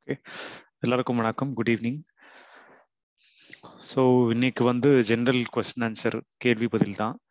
Okay எல்லாருக்கும் வணக்கம் good evening so இன்னைக்கு வந்து ஜென்ரல் கொஸ்டின் ஆன்சர் கேள்வி பதில் தான்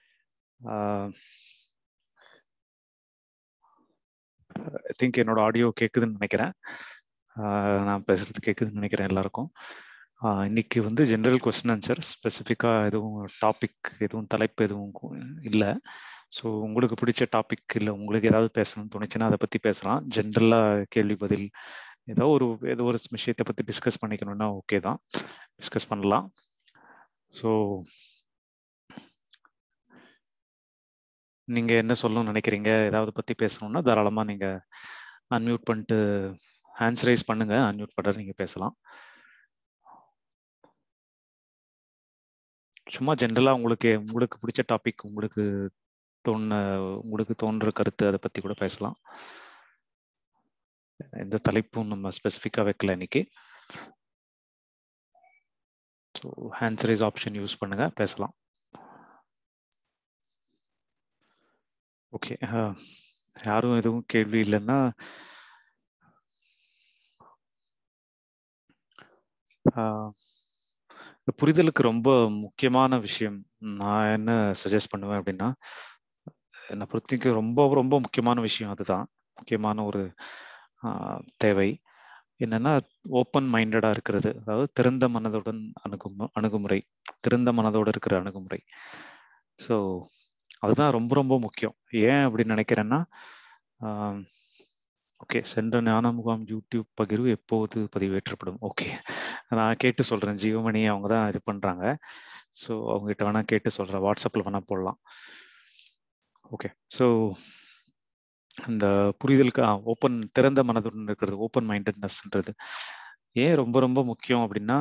ஐ திங்க் என்னோட ஆடியோ கேட்குதுன்னு நினைக்கிறேன் நான் பேசுறது கேட்குதுன்னு நினைக்கிறேன் எல்லாருக்கும் இன்னைக்கு வந்து ஜென்ரல் கொஸ்டின் ஆன்சர் ஸ்பெசிஃபிக்காக எதுவும் டாபிக் எதுவும் தலைப்பு எதுவும் இல்லை ஸோ உங்களுக்கு பிடிச்ச டாபிக் இல்லை உங்களுக்கு ஏதாவது பேசணும்னு தோணுச்சுன்னா அதை பற்றி பேசலாம் ஜென்ரலாக கேள்வி பதில் ஏதோ ஒரு ஏதோ ஒரு விஷயத்தை பற்றி டிஸ்கஸ் பண்ணிக்கணும்னா ஓகே தான் டிஸ்கஸ் பண்ணலாம் ஸோ நீங்கள் என்ன சொல்லணும்னு நினைக்கிறீங்க ஏதாவது பற்றி பேசணும்னா தாராளமாக நீங்கள் அன்மியூட் பண்ணிட்டு ஹேண்ட்ஸ் ரைஸ் பண்ணுங்க அன்மியூட் பண்ணுறது நீங்கள் பேசலாம் சும்மா ஜென்ரலாக உங்களுக்கு உங்களுக்கு பிடிச்ச டாபிக் உங்களுக்கு தோண உங்களுக்கு தோன்ற கருத்து அதை பற்றி கூட பேசலாம் எந்த தலைப்பும் நம்ம ஸ்பெசிஃபிக்காக வைக்கல இன்னைக்கு so hands raise option use பண்ணுங்க பேசலாம் ஓகே யாரும் எதுவும் கேள்வி இல்லைன்னா புரிதலுக்கு ரொம்ப முக்கியமான விஷயம் நான் என்ன சஜஸ்ட் பண்ணுவேன் அப்படின்னா என்னை பொறுத்தவரைக்கும் ரொம்ப ரொம்ப முக்கியமான விஷயம் அதுதான் முக்கியமான ஒரு தேவை என்னன்னா ஓப்பன் மைண்டடா இருக்கிறது அதாவது திறந்த மனதுடன் அணுகும் அணுகுமுறை திறந்த மனதோடு இருக்கிற அணுகுமுறை ஸோ அதுதான் ரொம்ப ரொம்ப முக்கியம் ஏன் அப்படின்னு நினைக்கிறேன்னா ஓகே சென்ற ஞான முகாம் யூடியூப் பகிர்வு எப்போது பதிவேற்றப்படும் ஓகே நான் கேட்டு சொல்றேன் ஜீவமணி அவங்க தான் இது பண்றாங்க ஸோ அவங்ககிட்ட வேணா கேட்டு சொல்றேன் வாட்ஸ்அப்ல வேணா போடலாம் ஓகே ஸோ இந்த புரிதலுக்கு ஓப்பன் திறந்த மனதுடன் இருக்கிறது ஓப்பன் மைண்டட்னஸ்ன்றது ஏன் ரொம்ப ரொம்ப முக்கியம் அப்படின்னா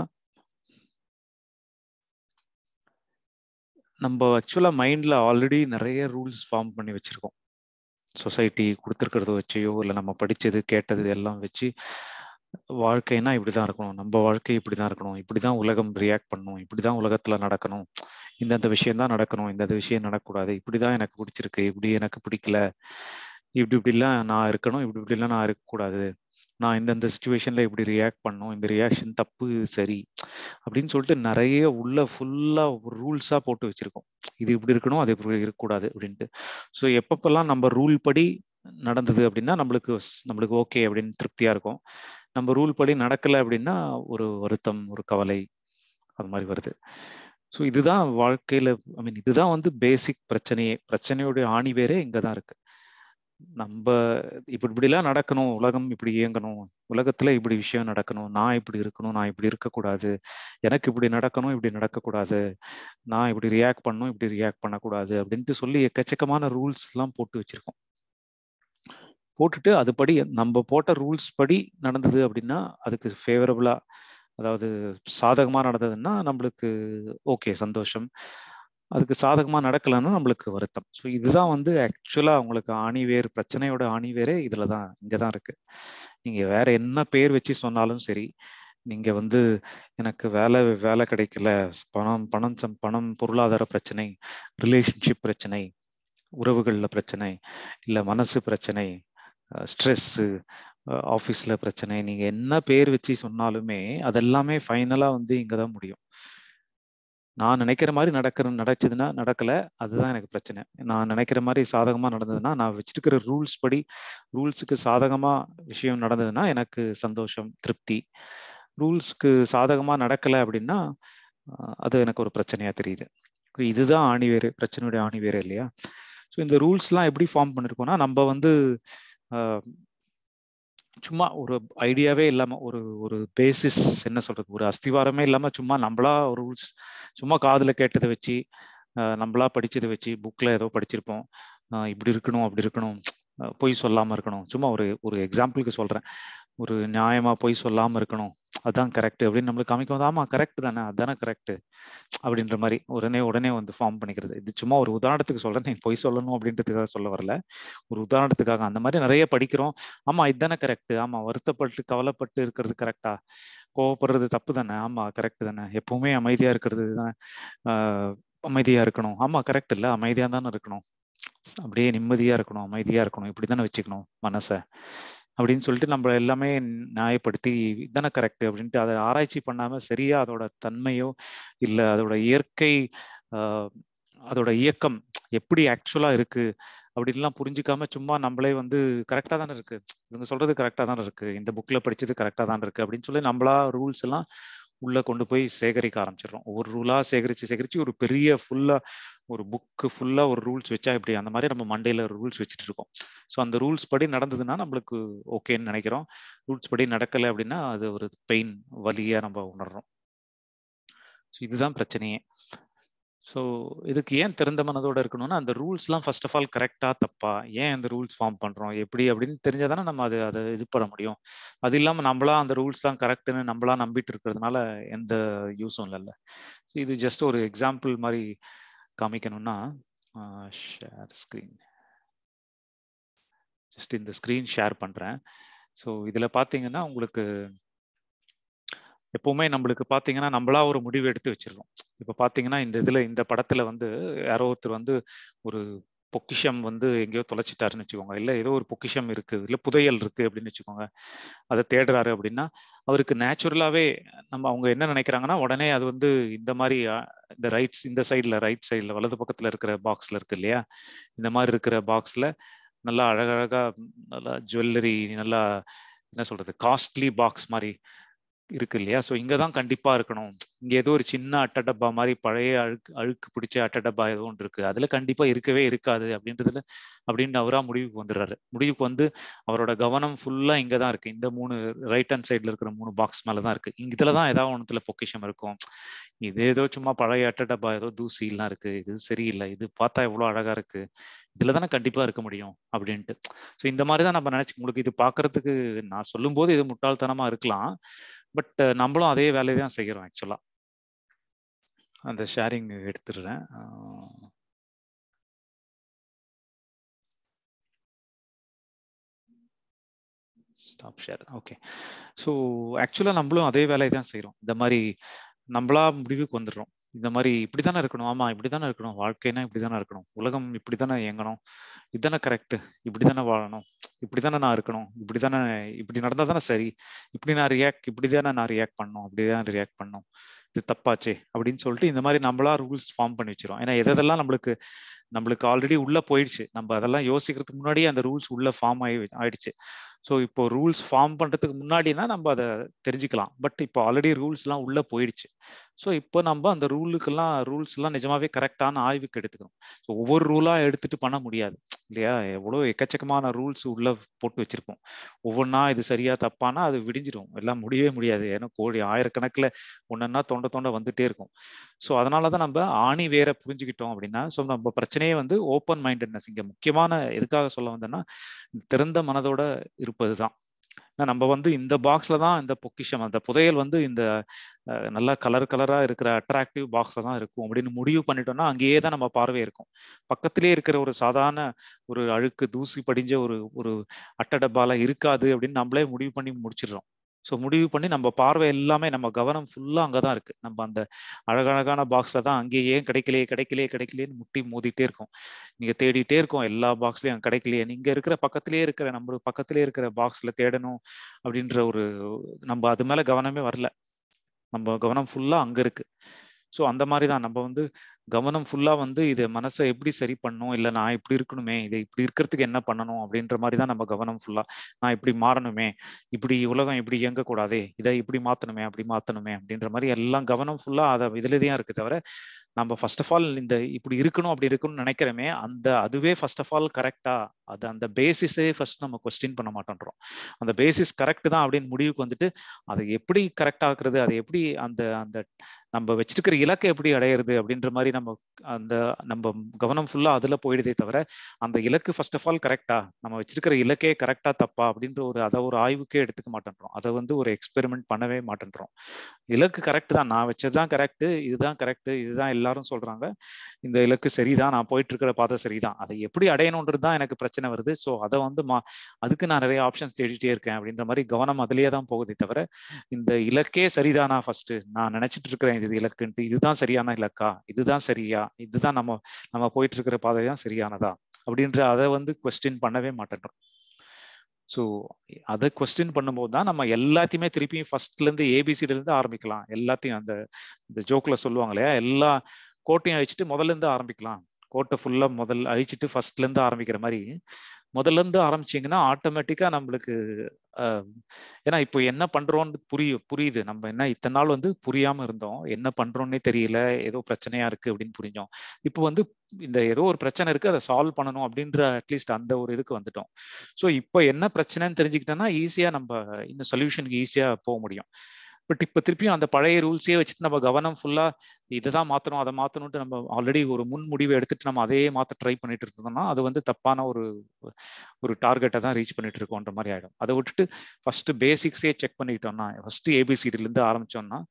நம்ம ஆக்சுவலா மைண்ட்ல ஆல்ரெடி நிறைய ரூல்ஸ் ஃபார்ம் பண்ணி வச்சிருக்கோம் சொசைட்டி கொடுத்துருக்கிறத வச்சையோ இல்லை நம்ம படிச்சது கேட்டது எல்லாம் வச்சு வாழ்க்கைனா இப்படிதான் இருக்கணும் நம்ம வாழ்க்கை இப்படிதான் இருக்கணும் இப்படிதான் உலகம் ரியாக்ட் பண்ணும் இப்படிதான் உலகத்துல நடக்கணும் இந்தந்த விஷயம் தான் நடக்கணும் இந்த விஷயம் நடக்கக்கூடாது இப்படிதான் எனக்கு பிடிச்சிருக்கு இப்படி எனக்கு பிடிக்கல இப்படி இப்படிலாம் நான் இருக்கணும் இப்படி இப்படிலாம் நான் இருக்கக்கூடாது நான் இந்தந்த சுச்சுவேஷன்ல இப்படி ரியாக்ட் பண்ணும் இந்த ரியாக்ஷன் தப்பு சரி அப்படின்னு சொல்லிட்டு நிறைய உள்ள ஃபுல்லா ரூல்ஸா போட்டு வச்சிருக்கோம் இது இப்படி இருக்கணும் அது இப்படி இருக்கக்கூடாது அப்படின்ட்டு ஸோ எப்பப்பெல்லாம் நம்ம ரூல் படி நடந்தது அப்படின்னா நம்மளுக்கு நம்மளுக்கு ஓகே அப்படின்னு திருப்தியா இருக்கும் நம்ம ரூல் படி நடக்கல அப்படின்னா ஒரு வருத்தம் ஒரு கவலை அது மாதிரி வருது ஸோ இதுதான் வாழ்க்கையில ஐ மீன் இதுதான் வந்து பேசிக் பிரச்சனையே பிரச்சனையோடைய ஆணி வேறே இங்க தான் இருக்கு நம்ம இப்படி இப்படிலாம் நடக்கணும் உலகம் இப்படி இயங்கணும் உலகத்துல இப்படி விஷயம் நடக்கணும் நான் இப்படி இருக்கணும் நான் இப்படி இருக்கக்கூடாது எனக்கு இப்படி நடக்கணும் இப்படி நடக்கக்கூடாது நான் இப்படி ரியாக்ட் பண்ணணும் இப்படி ரியாக்ட் பண்ணக்கூடாது அப்படின்ட்டு சொல்லி எக்கச்சக்கமான ரூல்ஸ் எல்லாம் போட்டு வச்சிருக்கோம் போட்டுட்டு அதுபடி நம்ம போட்ட ரூல்ஸ் படி நடந்தது அப்படின்னா அதுக்கு ஃபேவரபிளா அதாவது சாதகமா நடந்ததுன்னா நம்மளுக்கு ஓகே சந்தோஷம் அதுக்கு சாதகமா நடக்கலன்னா நம்மளுக்கு வருத்தம் ஸோ இதுதான் வந்து ஆக்சுவலா உங்களுக்கு ஆணிவேர் பிரச்சனையோட ஆணிவேரே இதுல தான் இங்க தான் இருக்கு நீங்க வேற என்ன பேர் வச்சு சொன்னாலும் சரி நீங்க வந்து எனக்கு வேலை வேலை கிடைக்கல பணம் பணம் பணம் பொருளாதார பிரச்சனை ரிலேஷன்ஷிப் பிரச்சனை உறவுகள்ல பிரச்சனை இல்ல மனசு பிரச்சனை ஸ்ட்ரெஸ்ஸு ஆஃபீஸ்ல பிரச்சனை நீங்க என்ன பேர் வச்சு சொன்னாலுமே அதெல்லாமே ஃபைனலா வந்து இங்க தான் முடியும் நான் நினைக்கிற மாதிரி நடக்கிற நடச்சதுன்னா நடக்கல அதுதான் எனக்கு பிரச்சனை நான் நினைக்கிற மாதிரி சாதகமா நடந்ததுன்னா நான் வச்சிருக்கிற ரூல்ஸ் படி ரூல்ஸுக்கு சாதகமா விஷயம் நடந்ததுன்னா எனக்கு சந்தோஷம் திருப்தி ரூல்ஸ்க்கு சாதகமா நடக்கல அப்படின்னா அது எனக்கு ஒரு பிரச்சனையா தெரியுது இதுதான் ஆணிவேறு பிரச்சனையுடைய ஆணிவேறு இல்லையா ஸோ இந்த ரூல்ஸ்லாம் எப்படி ஃபார்ம் பண்ணிருக்கோம்னா நம்ம வந்து சும்மா ஒரு ஐடியாவே இல்லாம ஒரு ஒரு பேசிஸ் என்ன சொல்றது ஒரு அஸ்திவாரமே இல்லாம சும்மா நம்மளா ஒரு ரூல்ஸ் சும்மா காதுல கேட்டதை வச்சு நம்மளா படிச்சதை வச்சு புக்ல ஏதோ படிச்சிருப்போம் இப்படி இருக்கணும் அப்படி இருக்கணும் பொய் சொல்லாம இருக்கணும் சும்மா ஒரு ஒரு எக்ஸாம்பிளுக்கு சொல்றேன் ஒரு நியாயமா பொய் சொல்லாம இருக்கணும் அதான் கரெக்ட் அப்படின்னு நம்மளுக்கு காமிக்கும் போது ஆமா கரெக்ட் தானே அதானே கரெக்ட் அப்படின்ற மாதிரி உடனே உடனே வந்து ஃபார்ம் பண்ணிக்கிறது இது சும்மா ஒரு உதாரணத்துக்கு சொல்றேன் நீ பொய் சொல்லணும் அப்படின்றதுக்காக சொல்ல வரல ஒரு உதாரணத்துக்காக அந்த மாதிரி நிறைய படிக்கிறோம் ஆமா இதுதானே கரெக்ட் ஆமா வருத்தப்பட்டு கவலைப்பட்டு இருக்கிறது கரெக்டா கோவப்படுறது தப்பு தானே ஆமா கரெக்ட் தானே எப்பவுமே அமைதியா இருக்கிறது தான் அமைதியா இருக்கணும் ஆமா கரெக்ட் இல்ல அமைதியா தானே இருக்கணும் அப்படியே நிம்மதியா இருக்கணும் அமைதியா இருக்கணும் இப்படித்தானே வச்சுக்கணும் மனசை அப்படின்னு சொல்லிட்டு நம்ம எல்லாமே நியாயப்படுத்தி இதானே கரெக்ட் அப்படின்ட்டு அதை ஆராய்ச்சி பண்ணாம சரியா அதோட தன்மையோ இல்லை அதோட இயற்கை அதோட இயக்கம் எப்படி ஆக்சுவலா இருக்கு அப்படின்லாம் புரிஞ்சுக்காம சும்மா நம்மளே வந்து கரெக்டா தானே இருக்கு இவங்க சொல்றது கரெக்டா தானே இருக்கு இந்த புக்ல படிச்சது கரெக்டா தான் இருக்கு அப்படின்னு சொல்லி நம்மளா ரூல்ஸ் எல்லாம் உள்ள கொண்டு போய் சேகரிக்க ஆரம்பிச்சிடுறோம் ஒவ்வொரு ரூலா சேகரிச்சு சேகரிச்சு ஒரு பெரிய ஃபுல்லா ஒரு புக்கு ஃபுல்லா ஒரு ரூல்ஸ் வச்சா இப்படி அந்த மாதிரி நம்ம மண்டேல ரூல்ஸ் வச்சுட்டு இருக்கோம் ஸோ அந்த ரூல்ஸ் படி நடந்ததுன்னா நம்மளுக்கு ஓகேன்னு நினைக்கிறோம் ரூல்ஸ் படி நடக்கலை அப்படின்னா அது ஒரு பெயின் வலியா நம்ம உணர்றோம் ஸோ இதுதான் பிரச்சனையே ஸோ இதுக்கு ஏன் திறந்த மனதோட இருக்கணும்னா அந்த ரூல்ஸ்லாம் ஃபர்ஸ்ட் ஆஃப் ஆல் கரெக்டா தப்பா ஏன் அந்த ரூல்ஸ் ஃபார்ம் பண்றோம் எப்படி அப்படின்னு தெரிஞ்சாதானே நம்ம அது அதை இது பண்ண முடியும் அது இல்லாமல் நம்மளா அந்த ரூல்ஸ்லாம் கரெக்டுன்னு நம்மளா நம்பிட்டு இருக்கிறதுனால எந்த யூஸும் இல்லைல்ல ஸோ இது ஜஸ்ட் ஒரு எக்ஸாம்பிள் மாதிரி காமிக்கணும்னா ஷேர் ஸ்க்ரீன் ஜஸ்ட் இந்த ஸ்க்ரீன் ஷேர் பண்றேன் ஸோ இதில் பார்த்தீங்கன்னா உங்களுக்கு எப்பவுமே நம்மளுக்கு பாத்தீங்கன்னா நம்மளா ஒரு முடிவு எடுத்து வச்சிருக்கோம் இப்ப பாத்தீங்கன்னா இந்த இதுல இந்த படத்துல வந்து யாரோ ஒருத்தர் வந்து ஒரு பொக்கிஷம் வந்து எங்கேயோ தொலைச்சிட்டாருன்னு வச்சுக்கோங்க இல்ல ஏதோ ஒரு பொக்கிஷம் இருக்கு இல்ல புதையல் இருக்கு அப்படின்னு வச்சுக்கோங்க அதை தேடுறாரு அப்படின்னா அவருக்கு நேச்சுரலாவே நம்ம அவங்க என்ன நினைக்கிறாங்கன்னா உடனே அது வந்து இந்த மாதிரி இந்த ரைட்ஸ் இந்த சைட்ல ரைட் சைட்ல வலது பக்கத்துல இருக்கிற பாக்ஸ்ல இருக்கு இல்லையா இந்த மாதிரி இருக்கிற பாக்ஸ்ல நல்லா அழகழகா நல்லா ஜுவல்லரி நல்லா என்ன சொல்றது காஸ்ட்லி பாக்ஸ் மாதிரி இருக்கு இல்லையா ஸோ இங்கே தான் கண்டிப்பாக இருக்கணும் இங்கே ஏதோ ஒரு சின்ன அட்டை டப்பா மாதிரி பழைய அழுக்கு அழுக்கு பிடிச்ச அட்டை டப்பா ஏதோ ஒன்று இருக்கு அதில் கண்டிப்பாக இருக்கவே இருக்காது அப்படின்றதுல அப்படின்னு அவராக முடிவுக்கு வந்துடுறாரு முடிவுக்கு வந்து அவரோட கவனம் ஃபுல்லாக இங்கே தான் இருக்கு இந்த மூணு ரைட் ஹேண்ட் சைடில் இருக்கிற மூணு பாக்ஸ் மேலே தான் இருக்கு இங்க இதில் தான் ஏதாவது ஒன்றுத்துல பொக்கிஷம் இருக்கும் இது ஏதோ சும்மா பழைய அட்டை டப்பா ஏதோ தூசிலாம் இருக்கு இது சரியில்லை இது பார்த்தா எவ்வளோ அழகா இருக்கு இதுல தானே கண்டிப்பா இருக்க முடியும் அப்படின்ட்டு ஸோ இந்த மாதிரி தான் நம்ம நினைச்சு உங்களுக்கு இது பாக்குறதுக்கு நான் சொல்லும் போது இது முட்டாள்தனமா இருக்கலாம் பட் நம்மளும் அதே வேலையை தான் செய்கிறோம் ஆக்சுவலா அந்த ஷேரிங் எடுத்துடுறேன் ஸ்டாப் ஷேர் ஓகே ஸோ ஆக்சுவலாக நம்மளும் அதே வேலையை தான் செய்கிறோம் இந்த மாதிரி நம்மளா முடிவுக்கு வந்துடுறோம் இந்த மாதிரி இப்படி தானே இருக்கணும் ஆமா இப்படி தானே இருக்கணும் வாழ்க்கைனா இப்படி தானே இருக்கணும் உலகம் இப்படி தானே இயங்கணும் இதுதானே கரெக்ட் இப்படி தானே வாழணும் இப்படி தானே நான் இருக்கணும் இப்படி தானே இப்படி நடந்தா தானே சரி இப்படி நான் ரியாக்ட் இப்படி தானே நான் ரியாக்ட் பண்ணணும் அப்படி தான் ரியாக்ட் பண்ணணும் இது தப்பாச்சே அப்படின்னு சொல்லிட்டு இந்த மாதிரி நம்மளா ரூல்ஸ் ஃபார்ம் பண்ணி வச்சிரும் ஏன்னா எதெல்லாம் நம்மளுக்கு நம்மளுக்கு ஆல்ரெடி உள்ள போயிடுச்சு நம்ம அதெல்லாம் யோசிக்கிறதுக்கு முன்னாடியே அந்த ரூல்ஸ் உள்ள ஃபார்ம் ஆகி ஆயிடுச்சு ஸோ இப்போ ரூல்ஸ் ஃபார்ம் பண்றதுக்கு முன்னாடினா நம்ம அதை தெரிஞ்சுக்கலாம் பட் இப்போ ஆல்ரெடி ரூல்ஸ் எல்லாம் உள்ள போயிடுச்சு ஸோ இப்போ நம்ம அந்த ரூலுக்கெல்லாம் ரூல்ஸ் எல்லாம் நிஜமாவே கரெக்டான ஆய்வுக்கு எடுத்துக்கணும் ஸோ ஒவ்வொரு ரூலா எடுத்துட்டு பண்ண முடியாது இல்லையா எவ்வளோ எக்கச்சக்கமான ரூல்ஸ் உள்ள போட்டு வச்சிருப்போம் ஒவ்வொன்றா இது சரியா தப்பானா அது விடிஞ்சிடும் எல்லாம் முடியவே முடியாது ஏன்னா கோழி ஆயிரக்கணக்கில் ஒன்னொன்னா தொண்ட தொண்ட வந்துட்டே இருக்கும் ஸோ அதனால தான் நம்ம ஆணி வேற புரிஞ்சுக்கிட்டோம் அப்படின்னா ஸோ நம்ம பிரச்சனையே வந்து ஓப்பன் மைண்டட்னஸ் இங்கே முக்கியமான எதுக்காக சொல்ல வந்தேன்னா திறந்த மனதோட இருப்பது தான் நம்ம வந்து இந்த பாக்ஸ்ல தான் இந்த பொக்கிஷம் அந்த புதையல் வந்து இந்த நல்லா கலர் கலரா இருக்கிற அட்ராக்டிவ் பாக்ஸ்ல தான் இருக்கும் அப்படின்னு முடிவு பண்ணிட்டோம்னா அங்கேயே தான் நம்ம பார்வை இருக்கும் பக்கத்திலே இருக்கிற ஒரு சாதாரண ஒரு அழுக்கு தூசி படிஞ்ச ஒரு ஒரு அட்டை டப்பால இருக்காது அப்படின்னு நம்மளே முடிவு பண்ணி முடிச்சிடுறோம் ஸோ முடிவு பண்ணி நம்ம பார்வை எல்லாமே நம்ம கவனம் ஃபுல்லாக அங்கே தான் இருக்கு நம்ம அந்த அழகழகான பாக்ஸில் தான் அங்கே ஏன் கிடைக்கலையே கிடைக்கலையே கிடைக்கலையேன்னு முட்டி மோதிட்டே இருக்கும் நீங்க தேடிட்டே இருக்கோம் எல்லா பாக்ஸ்லயும் கிடைக்கலையே நீங்க இருக்கிற பக்கத்திலே இருக்கிற நம்ம பக்கத்திலே இருக்கிற பாக்ஸ்ல தேடணும் அப்படின்ற ஒரு நம்ம அது மேல கவனமே வரல நம்ம கவனம் ஃபுல்லா அங்க இருக்கு ஸோ அந்த மாதிரி தான் நம்ம வந்து கவனம் ஃபுல்லா வந்து இதை மனசை எப்படி சரி பண்ணும் இல்லை நான் இப்படி இருக்கணுமே இதை இப்படி இருக்கிறதுக்கு என்ன பண்ணணும் அப்படின்ற மாதிரி தான் நம்ம கவனம் ஃபுல்லா நான் இப்படி மாறணுமே இப்படி உலகம் இப்படி இயங்கக்கூடாதே இதை இப்படி மாத்தணுமே அப்படி மாத்தணுமே அப்படின்ற மாதிரி எல்லாம் கவனம் ஃபுல்லா அதை இதுலதான் இருக்கு தவிர நம்ம ஃபர்ஸ்ட் ஆஃப் ஆல் இந்த இப்படி இருக்கணும் அப்படி இருக்கணும்னு நினைக்கிறோமே அந்த அதுவே ஃபர்ஸ்ட் ஆஃப் ஆல் கரெக்டா அது அந்த பேசிஸே ஃபர்ஸ்ட் நம்ம கொஸ்டின் பண்ண மாட்டோன்றோம் அந்த பேசிஸ் கரெக்ட் தான் அப்படின்னு முடிவுக்கு வந்துட்டு அதை எப்படி கரெக்ட் ஆக்குறது அதை எப்படி அந்த அந்த நம்ம வச்சிருக்கிற இலக்கை எப்படி அடையிறது அப்படின்ற மாதிரி நம்ம அந்த நம்ம கவனம் ஃபுல்லா அதுல போயிடுதே தவிர அந்த இலக்கு ஃபர்ஸ்ட் ஆஃப் ஆல் கரெக்டா நம்ம வச்சிருக்கிற இலக்கே கரெக்டா தப்பா அப்படின்ற ஒரு அதை ஒரு ஆய்வுக்கே எடுத்துக்க மாட்டேன்றோம் அதை வந்து ஒரு எக்ஸ்பெரிமெண்ட் பண்ணவே மாட்டேன்றோம் இலக்கு கரெக்ட் தான் நான் வச்சதுதான் கரெக்ட் இதுதான் கரெக்ட் இதுதான் எல்லாரும் சொல்றாங்க இந்த இலக்கு சரிதான் நான் போயிட்டு இருக்கிற பாதை சரிதான் அதை எப்படி அடையணுன்றது தான் எனக்கு பிரச்சனை வருது ஸோ அதை வந்து மா அதுக்கு நான் நிறைய ஆப்ஷன்ஸ் தேடிட்டே இருக்கேன் அப்படின்ற மாதிரி கவனம் அதுலயே தான் போகுதே தவிர இந்த இலக்கே சரிதானா ஃபர்ஸ்ட் நான் நினைச்சிட்டு இருக்கிறேன் இது இலக்குன்ட்டு இதுதான் சரியான இலக்கா இதுதான் சரியா இதுதான் நம்ம நம்ம போயிட்டு இருக்கிற பாதை தான் சரியானதா அப்படின்ற அதை வந்து கொஸ்டின் பண்ணவே மாட்டேன்றோம் ஸோ அதை கொஸ்டின் பண்ணும்போது தான் நம்ம எல்லாத்தையுமே திருப்பியும் ஃபர்ஸ்ட்ல இருந்து ஏபிசில இருந்து ஆரம்பிக்கலாம் எல்லாத்தையும் அந்த இந்த ஜோக்ல சொல்லுவாங்க இல்லையா எல்லா கோட்டையும் அழிச்சிட்டு முதல்ல இருந்து ஆரம்பிக்கலாம் கோட்டை ஃபுல்லா முதல்ல அழிச்சிட்டு ஃபர்ஸ்ட்ல இருந்து ஆரம்பிக்கிற மாதிரி முதல்ல இருந்து ஆரம்பிச்சீங்கன்னா ஆட்டோமேட்டிக்கா நம்மளுக்கு ஏன்னா இப்போ என்ன பண்றோம்னு புரியும் புரியுது நம்ம என்ன இத்தனை நாள் வந்து புரியாம இருந்தோம் என்ன பண்றோம்னே தெரியல ஏதோ பிரச்சனையா இருக்கு அப்படின்னு புரிஞ்சோம் இப்போ வந்து இந்த ஏதோ ஒரு பிரச்சனை இருக்கு அதை சால்வ் பண்ணணும் அப்படின்ற அட்லீஸ்ட் அந்த ஒரு இதுக்கு வந்துட்டோம் ஸோ இப்போ என்ன பிரச்சனைன்னு தெரிஞ்சுக்கிட்டோம்னா ஈஸியா நம்ம இந்த சொல்யூஷனுக்கு ஈஸியா போக முடியும் பட் இப்போ திருப்பியும் அந்த பழைய ரூல்ஸே வச்சுட்டு நம்ம கவனம் ஃபுல்லா இதுதான் மாத்தணும் அதை மாத்தணும்ட்டு நம்ம ஆல்ரெடி ஒரு முன் முடிவை எடுத்துட்டு நம்ம அதே மாத்த ட்ரை பண்ணிட்டு இருந்தோம்னா அது வந்து தப்பான ஒரு ஒரு டார்கெட்டை தான் ரீச் பண்ணிட்டு இருக்கோன்ற மாதிரி ஆயிடும் அதை விட்டுட்டு ஃபர்ஸ்ட் பேசிக்ஸே செக் பண்ணிட்டோம்னா ஃபர்ஸ்ட் ஏபிசிடில இருந்து ஆரம்பிச்சோம்னா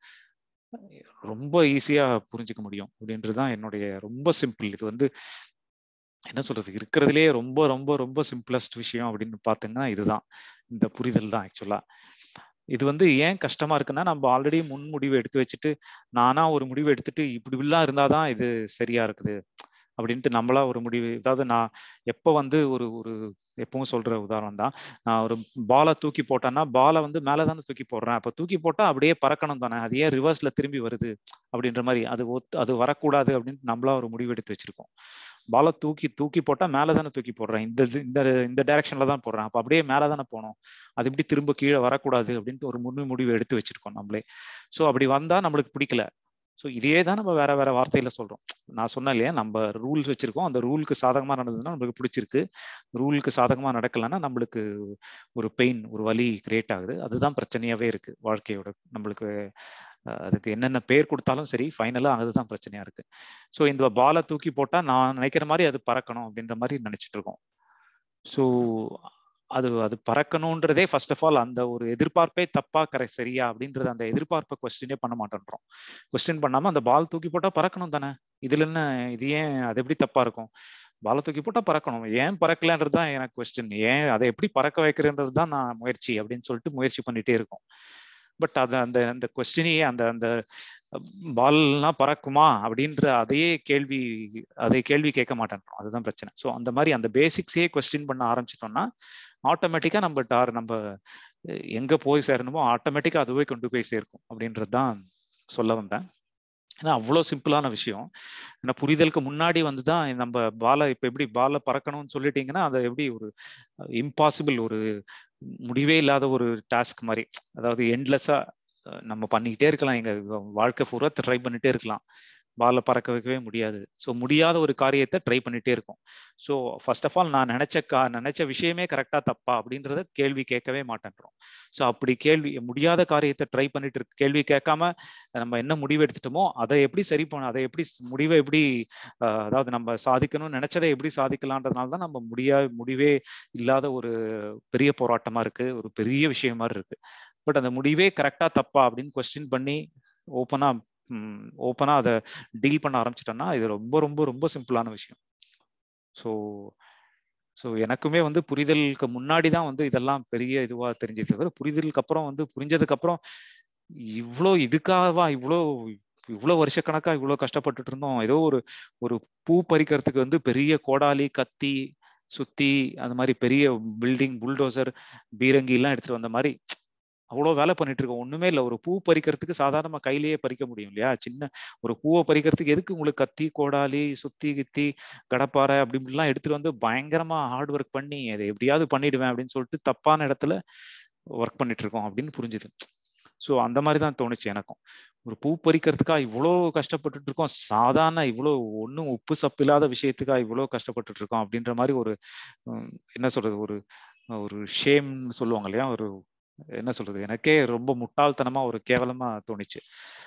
ரொம்ப ஈஸியா புரிஞ்சுக்க முடியும் அப்படின்றதுதான் என்னுடைய ரொம்ப சிம்பிள் இது வந்து என்ன சொல்றது இருக்கிறதுலே ரொம்ப ரொம்ப ரொம்ப சிம்பிளஸ்ட் விஷயம் அப்படின்னு பாத்தீங்கன்னா இதுதான் இந்த புரிதல் தான் ஆக்சுவலா இது வந்து ஏன் கஷ்டமா இருக்குன்னா நம்ம ஆல்ரெடி முன் முடிவு எடுத்து வச்சுட்டு நானா ஒரு முடிவு எடுத்துட்டு இப்படி எல்லாம் இருந்தாதான் இது சரியா இருக்குது அப்படின்ட்டு நம்மளா ஒரு முடிவு அதாவது நான் எப்போ வந்து ஒரு ஒரு எப்பவும் சொல்ற உதாரணம் தான் நான் ஒரு பாலை தூக்கி போட்டேன்னா பாலை வந்து மேலே தானே தூக்கி போடுறேன் அப்போ தூக்கி போட்டா அப்படியே பறக்கணும் தானே அது ஏன் ரிவர்ஸ்ல திரும்பி வருது அப்படின்ற மாதிரி அது ஒத்து அது வரக்கூடாது அப்படின்ட்டு நம்மளா ஒரு முடிவு எடுத்து வச்சிருக்கோம் பாலை தூக்கி தூக்கி போட்டா மேலே தானே தூக்கி போடுறேன் இந்த இந்த இந்த டைரக்ஷன்ல தான் போடுறேன் அப்போ அப்படியே மேலே தானே போகணும் அது இப்படி திரும்ப கீழே வரக்கூடாது அப்படின்ட்டு ஒரு முன்னு முடிவு எடுத்து வச்சிருக்கோம் நம்மளே ஸோ அப்படி வந்தா நம்மளுக்கு பிடிக்கல ஸோ இதே தான் நம்ம வேற வேற வார்த்தையில சொல்றோம் நான் சொன்னேன் இல்லையா நம்ம ரூல்ஸ் வச்சிருக்கோம் அந்த ரூலுக்கு சாதகமா நடந்ததுன்னா நம்மளுக்கு பிடிச்சிருக்கு ரூலுக்கு சாதகமா நடக்கலன்னா நம்மளுக்கு ஒரு பெயின் ஒரு வலி கிரியேட் ஆகுது அதுதான் பிரச்சனையாவே இருக்கு வாழ்க்கையோட நம்மளுக்கு அதுக்கு என்னென்ன பேர் கொடுத்தாலும் சரி ஃபைனலா அதுதான் பிரச்சனையா இருக்கு ஸோ இந்த பாலை தூக்கி போட்டா நான் நினைக்கிற மாதிரி அது பறக்கணும் அப்படின்ற மாதிரி நினைச்சிட்டு இருக்கோம் ஸோ அது அது பறக்கணுன்றதே ஃபர்ஸ்ட் ஆஃப் ஆல் அந்த ஒரு எதிர்பார்ப்பே தப்பா கரை சரியா அப்படின்றது அந்த எதிர்பார்ப்பை கொஸ்டினே பண்ண மாட்டேன்றோம் கொஸ்டின் பண்ணாம அந்த பால் தூக்கி போட்டா பறக்கணும் தானே இதுல என்ன இது ஏன் அது எப்படி தப்பா இருக்கும் பாலை தூக்கி போட்டா பறக்கணும் ஏன் பறக்கலன்றது தான் எனக்கு கொஸ்டின் ஏன் அதை எப்படி பறக்க வைக்கிறன்றது தான் நான் முயற்சி அப்படின்னு சொல்லிட்டு முயற்சி பண்ணிட்டே இருக்கோம் பட் அது அந்த அந்த கொஸ்டினையே அந்த அந்த பால்லாம் பறக்குமா அப்படின்ற அதையே கேள்வி அதை கேள்வி கேட்க மாட்டேன்றோம் அதுதான் பிரச்சனை ஸோ அந்த மாதிரி அந்த பேசிக்ஸே கொஸ்டின் பண்ண ஆரம்பிச்சிட்டோம்னா ஆட்டோமேட்டிக்கா நம்ம டார் நம்ம எங்க போய் சேரணுமோ ஆட்டோமேட்டிக்கா அதுவே கொண்டு போய் சேர்க்கும் அப்படின்றது தான் சொல்ல வந்தேன் ஏன்னா அவ்வளோ சிம்பிளான விஷயம் ஏன்னா புரிதலுக்கு முன்னாடி வந்து தான் நம்ம பாலை இப்போ எப்படி பாலை பறக்கணும்னு சொல்லிட்டீங்கன்னா அதை எப்படி ஒரு இம்பாசிபிள் ஒரு முடிவே இல்லாத ஒரு டாஸ்க் மாதிரி அதாவது எண்ட்லெஸ்ஸா நம்ம பண்ணிக்கிட்டே இருக்கலாம் எங்க வாழ்க்கை பூரா ட்ரை பண்ணிட்டே இருக்கலாம் பாலை பறக்க வைக்கவே முடியாது ஸோ முடியாத ஒரு காரியத்தை ட்ரை பண்ணிட்டே இருக்கும் ஸோ ஃபர்ஸ்ட் ஆஃப் ஆல் நான் நினைச்ச கா நினைச்ச விஷயமே கரெக்டா தப்பா அப்படின்றத கேள்வி கேட்கவே மாட்டேன்றோம் ஸோ அப்படி கேள்வி முடியாத காரியத்தை ட்ரை பண்ணிட்டு இருக்கு கேள்வி கேட்காம நம்ம என்ன முடிவு எடுத்துட்டோமோ அதை எப்படி சரி பண்ண அதை எப்படி முடிவை எப்படி அதாவது நம்ம சாதிக்கணும்னு நினைச்சதை எப்படி சாதிக்கலான்றதுனால தான் நம்ம முடியா முடிவே இல்லாத ஒரு பெரிய போராட்டமா இருக்கு ஒரு பெரிய விஷயமா இருக்கு பட் அந்த முடிவே கரெக்டா தப்பா அப்படின்னு கொஸ்டின் பண்ணி ஓப்பனா ஓப்பனா அதை டீல் பண்ண ஆரம்பிச்சிட்டோம்னா இது ரொம்ப ரொம்ப ரொம்ப சிம்பிளான விஷயம் ஸோ ஸோ எனக்குமே வந்து புரிதலுக்கு முன்னாடி தான் வந்து இதெல்லாம் பெரிய இதுவா தெரிஞ்சது தவிர புரிதலுக்கு அப்புறம் வந்து புரிஞ்சதுக்கு அப்புறம் இவ்வளோ இதுக்காகவா இவ்வளோ இவ்வளோ வருஷக்கணக்கா இவ்வளோ கஷ்டப்பட்டுட்டு இருந்தோம் ஏதோ ஒரு ஒரு பூ பறிக்கிறதுக்கு வந்து பெரிய கோடாலி கத்தி சுத்தி அந்த மாதிரி பெரிய பில்டிங் புல்டோசர் பீரங்கி எல்லாம் எடுத்துட்டு வந்த மாதிரி அவ்வளோ வேலை பண்ணிட்டு இருக்கோம் ஒண்ணுமே இல்லை ஒரு பூ பறிக்கிறதுக்கு சாதாரணமா கையிலேயே பறிக்க முடியும் இல்லையா சின்ன ஒரு பூவை பறிக்கிறதுக்கு எதுக்கு உங்களுக்கு கத்தி கோடாலி சுத்தி கித்தி கடப்பாறை அப்படி இப்படிலாம் எடுத்துட்டு வந்து பயங்கரமா ஹார்ட் ஒர்க் பண்ணி அதை எப்படியாவது பண்ணிடுவேன் அப்படின்னு சொல்லிட்டு தப்பான இடத்துல ஒர்க் பண்ணிட்டு இருக்கோம் அப்படின்னு புரிஞ்சுது ஸோ அந்த மாதிரி தான் தோணுச்சு எனக்கும் ஒரு பூ பறிக்கிறதுக்கா இவ்வளோ கஷ்டப்பட்டுட்டு இருக்கோம் சாதாரண இவ்வளோ ஒன்றும் உப்பு சப்பு இல்லாத விஷயத்துக்கா இவ்வளோ கஷ்டப்பட்டுட்டு இருக்கோம் அப்படின்ற மாதிரி ஒரு என்ன சொல்றது ஒரு ஒரு ஷேம்னு சொல்லுவாங்க இல்லையா ஒரு என்ன சொல்றது எனக்கே ரொம்ப முட்டாள்தனமா ஒரு கேவலமா தோணுச்சு